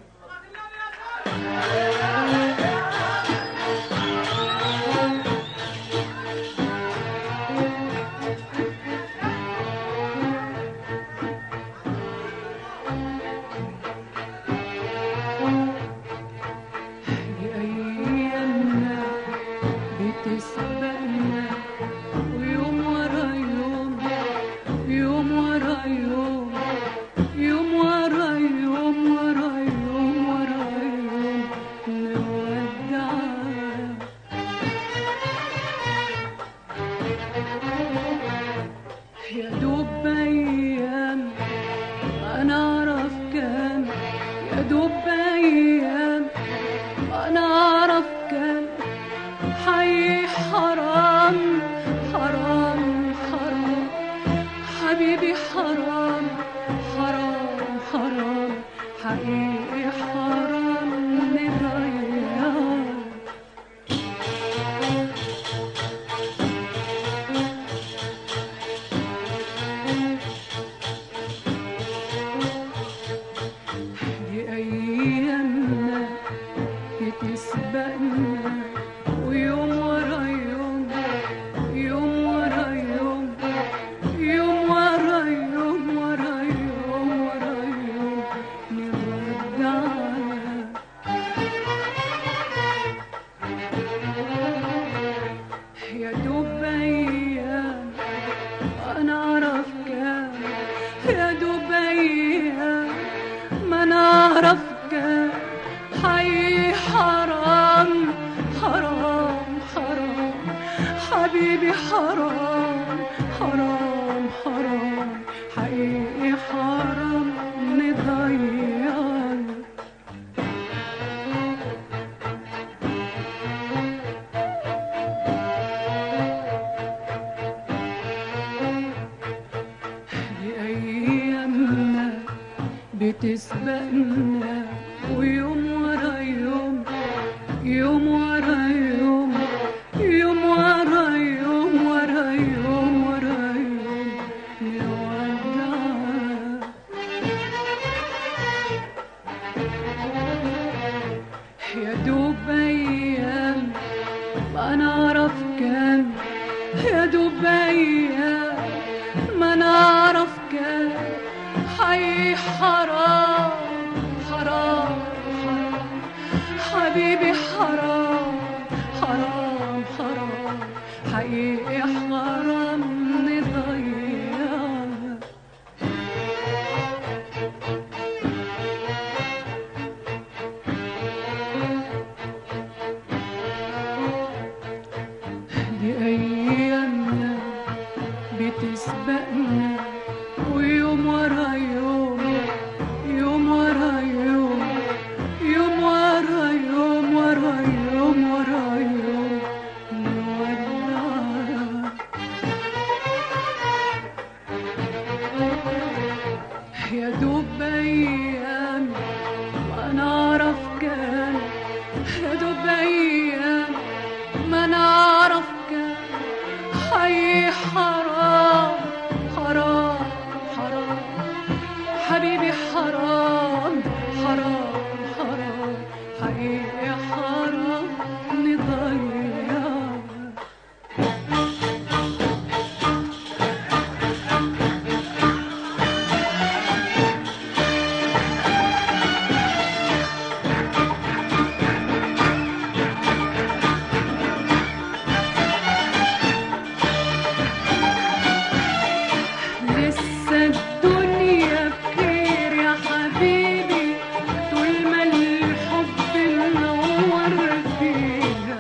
E: أيامنا بتسبقنا ويوم ورا يوم يوم ورا يوم يوم ورا يوم ورا يوم ورا يوم نودعها يا دوب أيام أنا أعرف كام يا دوب أيام أنا أعرف كام حي حرام حرام حرام حبيبي حرام حرام حرام حقيقي حرام نضيع دي أيام اعرف كان حي حرام حرام حرام حبيبي حرام حرام حرام حقيقي حرام نضيعك بأيامنا بتسبقنا ويوم ورا يوم يوم ورا يوم يوم ورا يوم ورا يوم ورا يوم نودعك يا دوب ايام ما نعرف كام يا دوب ايام ما نعرف كام حي حرام حرام حرام حبيبي حرام حرام حرام حقيقي حرام نضيعك دي أيامنا بتسبقنا ويوم ورا يوم يوم ورا يوم يوم ورا يوم ورا يوم ورا يوم نودعك يا دوب أيام ما نعرف كان يا دوب أيام ما نعرف كان حي حرام حرام حرام حبيبي حرام حرام حرام حقيقي حرام نضيعك لسه الدنيا بخير يا حبيبي طول ما الحب منور فيها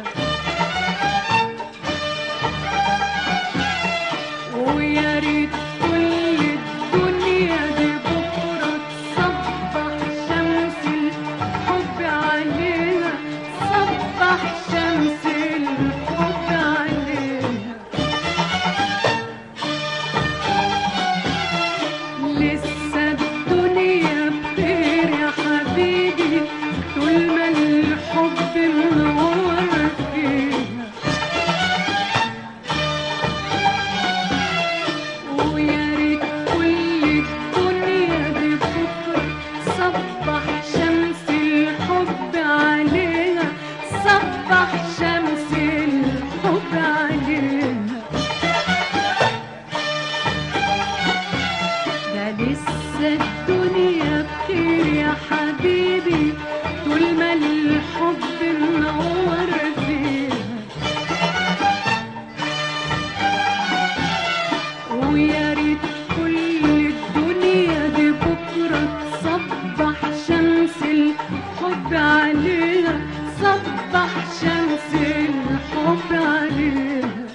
E: ويا ريت كل الدنيا دي بكرة تصبح شمس الحب علينا صبح شمس الحب علينا لسه الدنيا بخير يا حبيبي طول ما الحب منور فيها ويا ريت كل الدنيا دي بكرة صبح شمس الحب علينا صبح شمس الحب علينا ده لسه الدنيا بخير يا حبيبي طول ما الحب منور فيها ويا ريت كل الدنيا دي بكرة تصبح شمس الحب عليها صبح شمس الحب عليها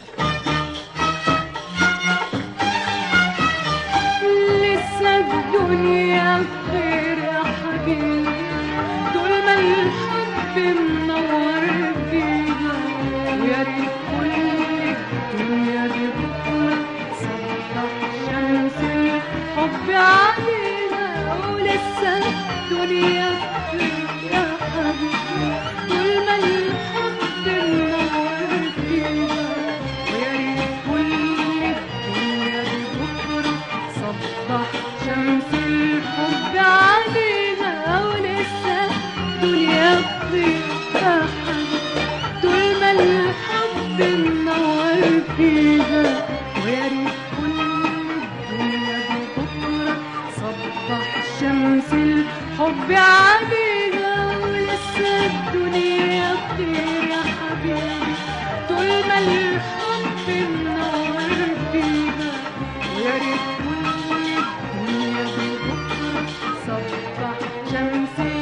E: لسه الدنيا بخير يا حبيبي طول ما الحب منور فيها ويا ريت كل الدنيا دي بكرة صبح شمس الحب علينا ولسه الدنيا بخير يا حبيبي طول ما الحب منور فيها ويا ريت كل الدنيا دي بكرة صبح شمس الحب علينا ولسه الدنيا بخير يا حبيبي طول ما الحب منور فيها ويا ريت كل الدنيا دي بكرة صبح شمس الحب علينا ولسه الدنيا بخير يا حبيبي طول ما الحب منور فيها ويا ريت كل الدنيا دي بكرة صبح شمس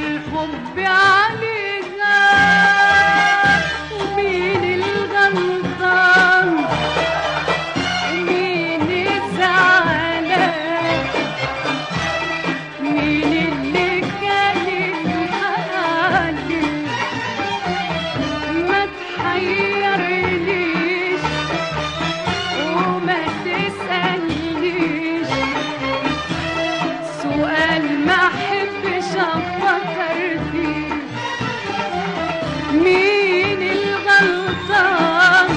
E: حبي عليها ومين الغلطان ومين الزعلان مين اللي كان الحق عليه ما تحيرنيش وما تسألنيش سؤال ما احبش افكر فيه مين الغلطان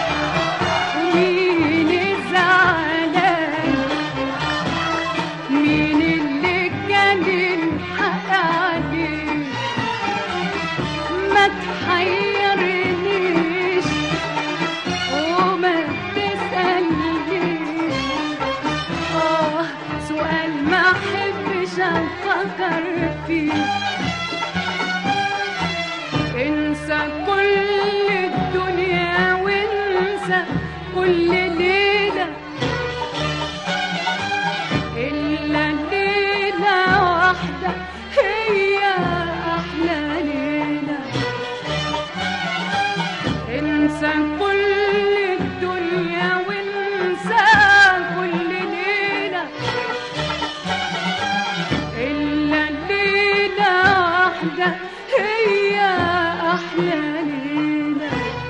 E: ومين الزعلان مين اللي كان الحق عليه ما تحيرنيش وما تسألنيش آه سؤال ما أحبش أفكر فيه انسى كل الدنيا وانسى كل ليلة إلا ليلة واحدة هي أحلى ليلة انسى كل الدنيا وانسى كل ليلة إلا ليلة واحدة هي أحلى ليلة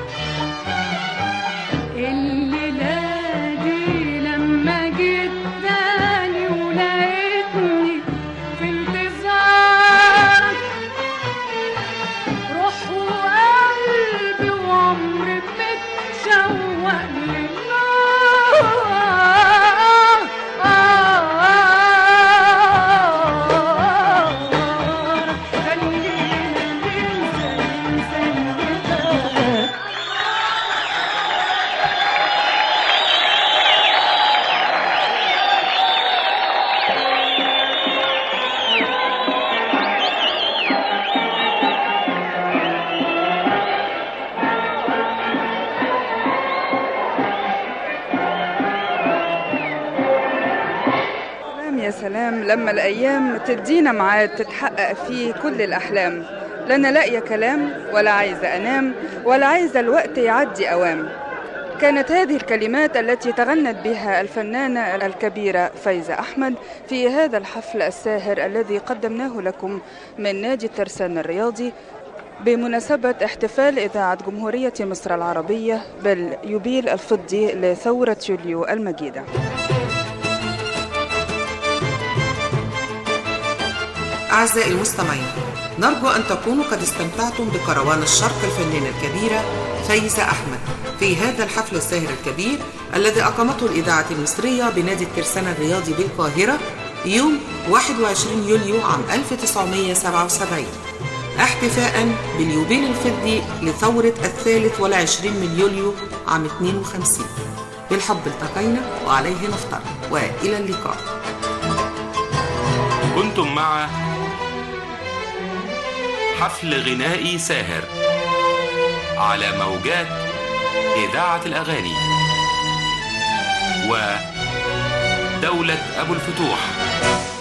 E: الليلة دي لما جيت تاني ولقيتني في انتظارك روح وقلبي وعمري متشوق للنار خلينا ننسى ننسى الندى
C: سلام يا سلام لما الأيام تدينا ميعاد تتحقق فيه كل الأحلام لا أنا لاقية كلام ولا عايزة أنام ولا عايزة الوقت يعدي أوام كانت هذه الكلمات التي تغنت بها الفنانة الكبيرة فايزة أحمد في هذا الحفل الساهر الذي قدمناه لكم من نادي الترسانة الرياضي بمناسبة احتفال إذاعة جمهورية مصر العربية باليوبيل الفضي لثورة يوليو المجيدة
B: أعزائي المستمعين نرجو أن تكونوا قد استمتعتم بكروان الشرق الفنانة الكبيرة فايزة أحمد في هذا الحفل الساهر الكبير الذي أقامته الإذاعة المصرية بنادي الترسانة الرياضي بالقاهرة يوم 21 يوليو عام 1977 احتفاء باليوبيل الفضي لثورة الثالث والعشرين من يوليو عام 52 بالحب التقينا وعليه نفطر وإلى اللقاء
A: كنتم مع حفل غنائي ساهر على موجات إذاعة الأغاني ودولة أبو الفتوح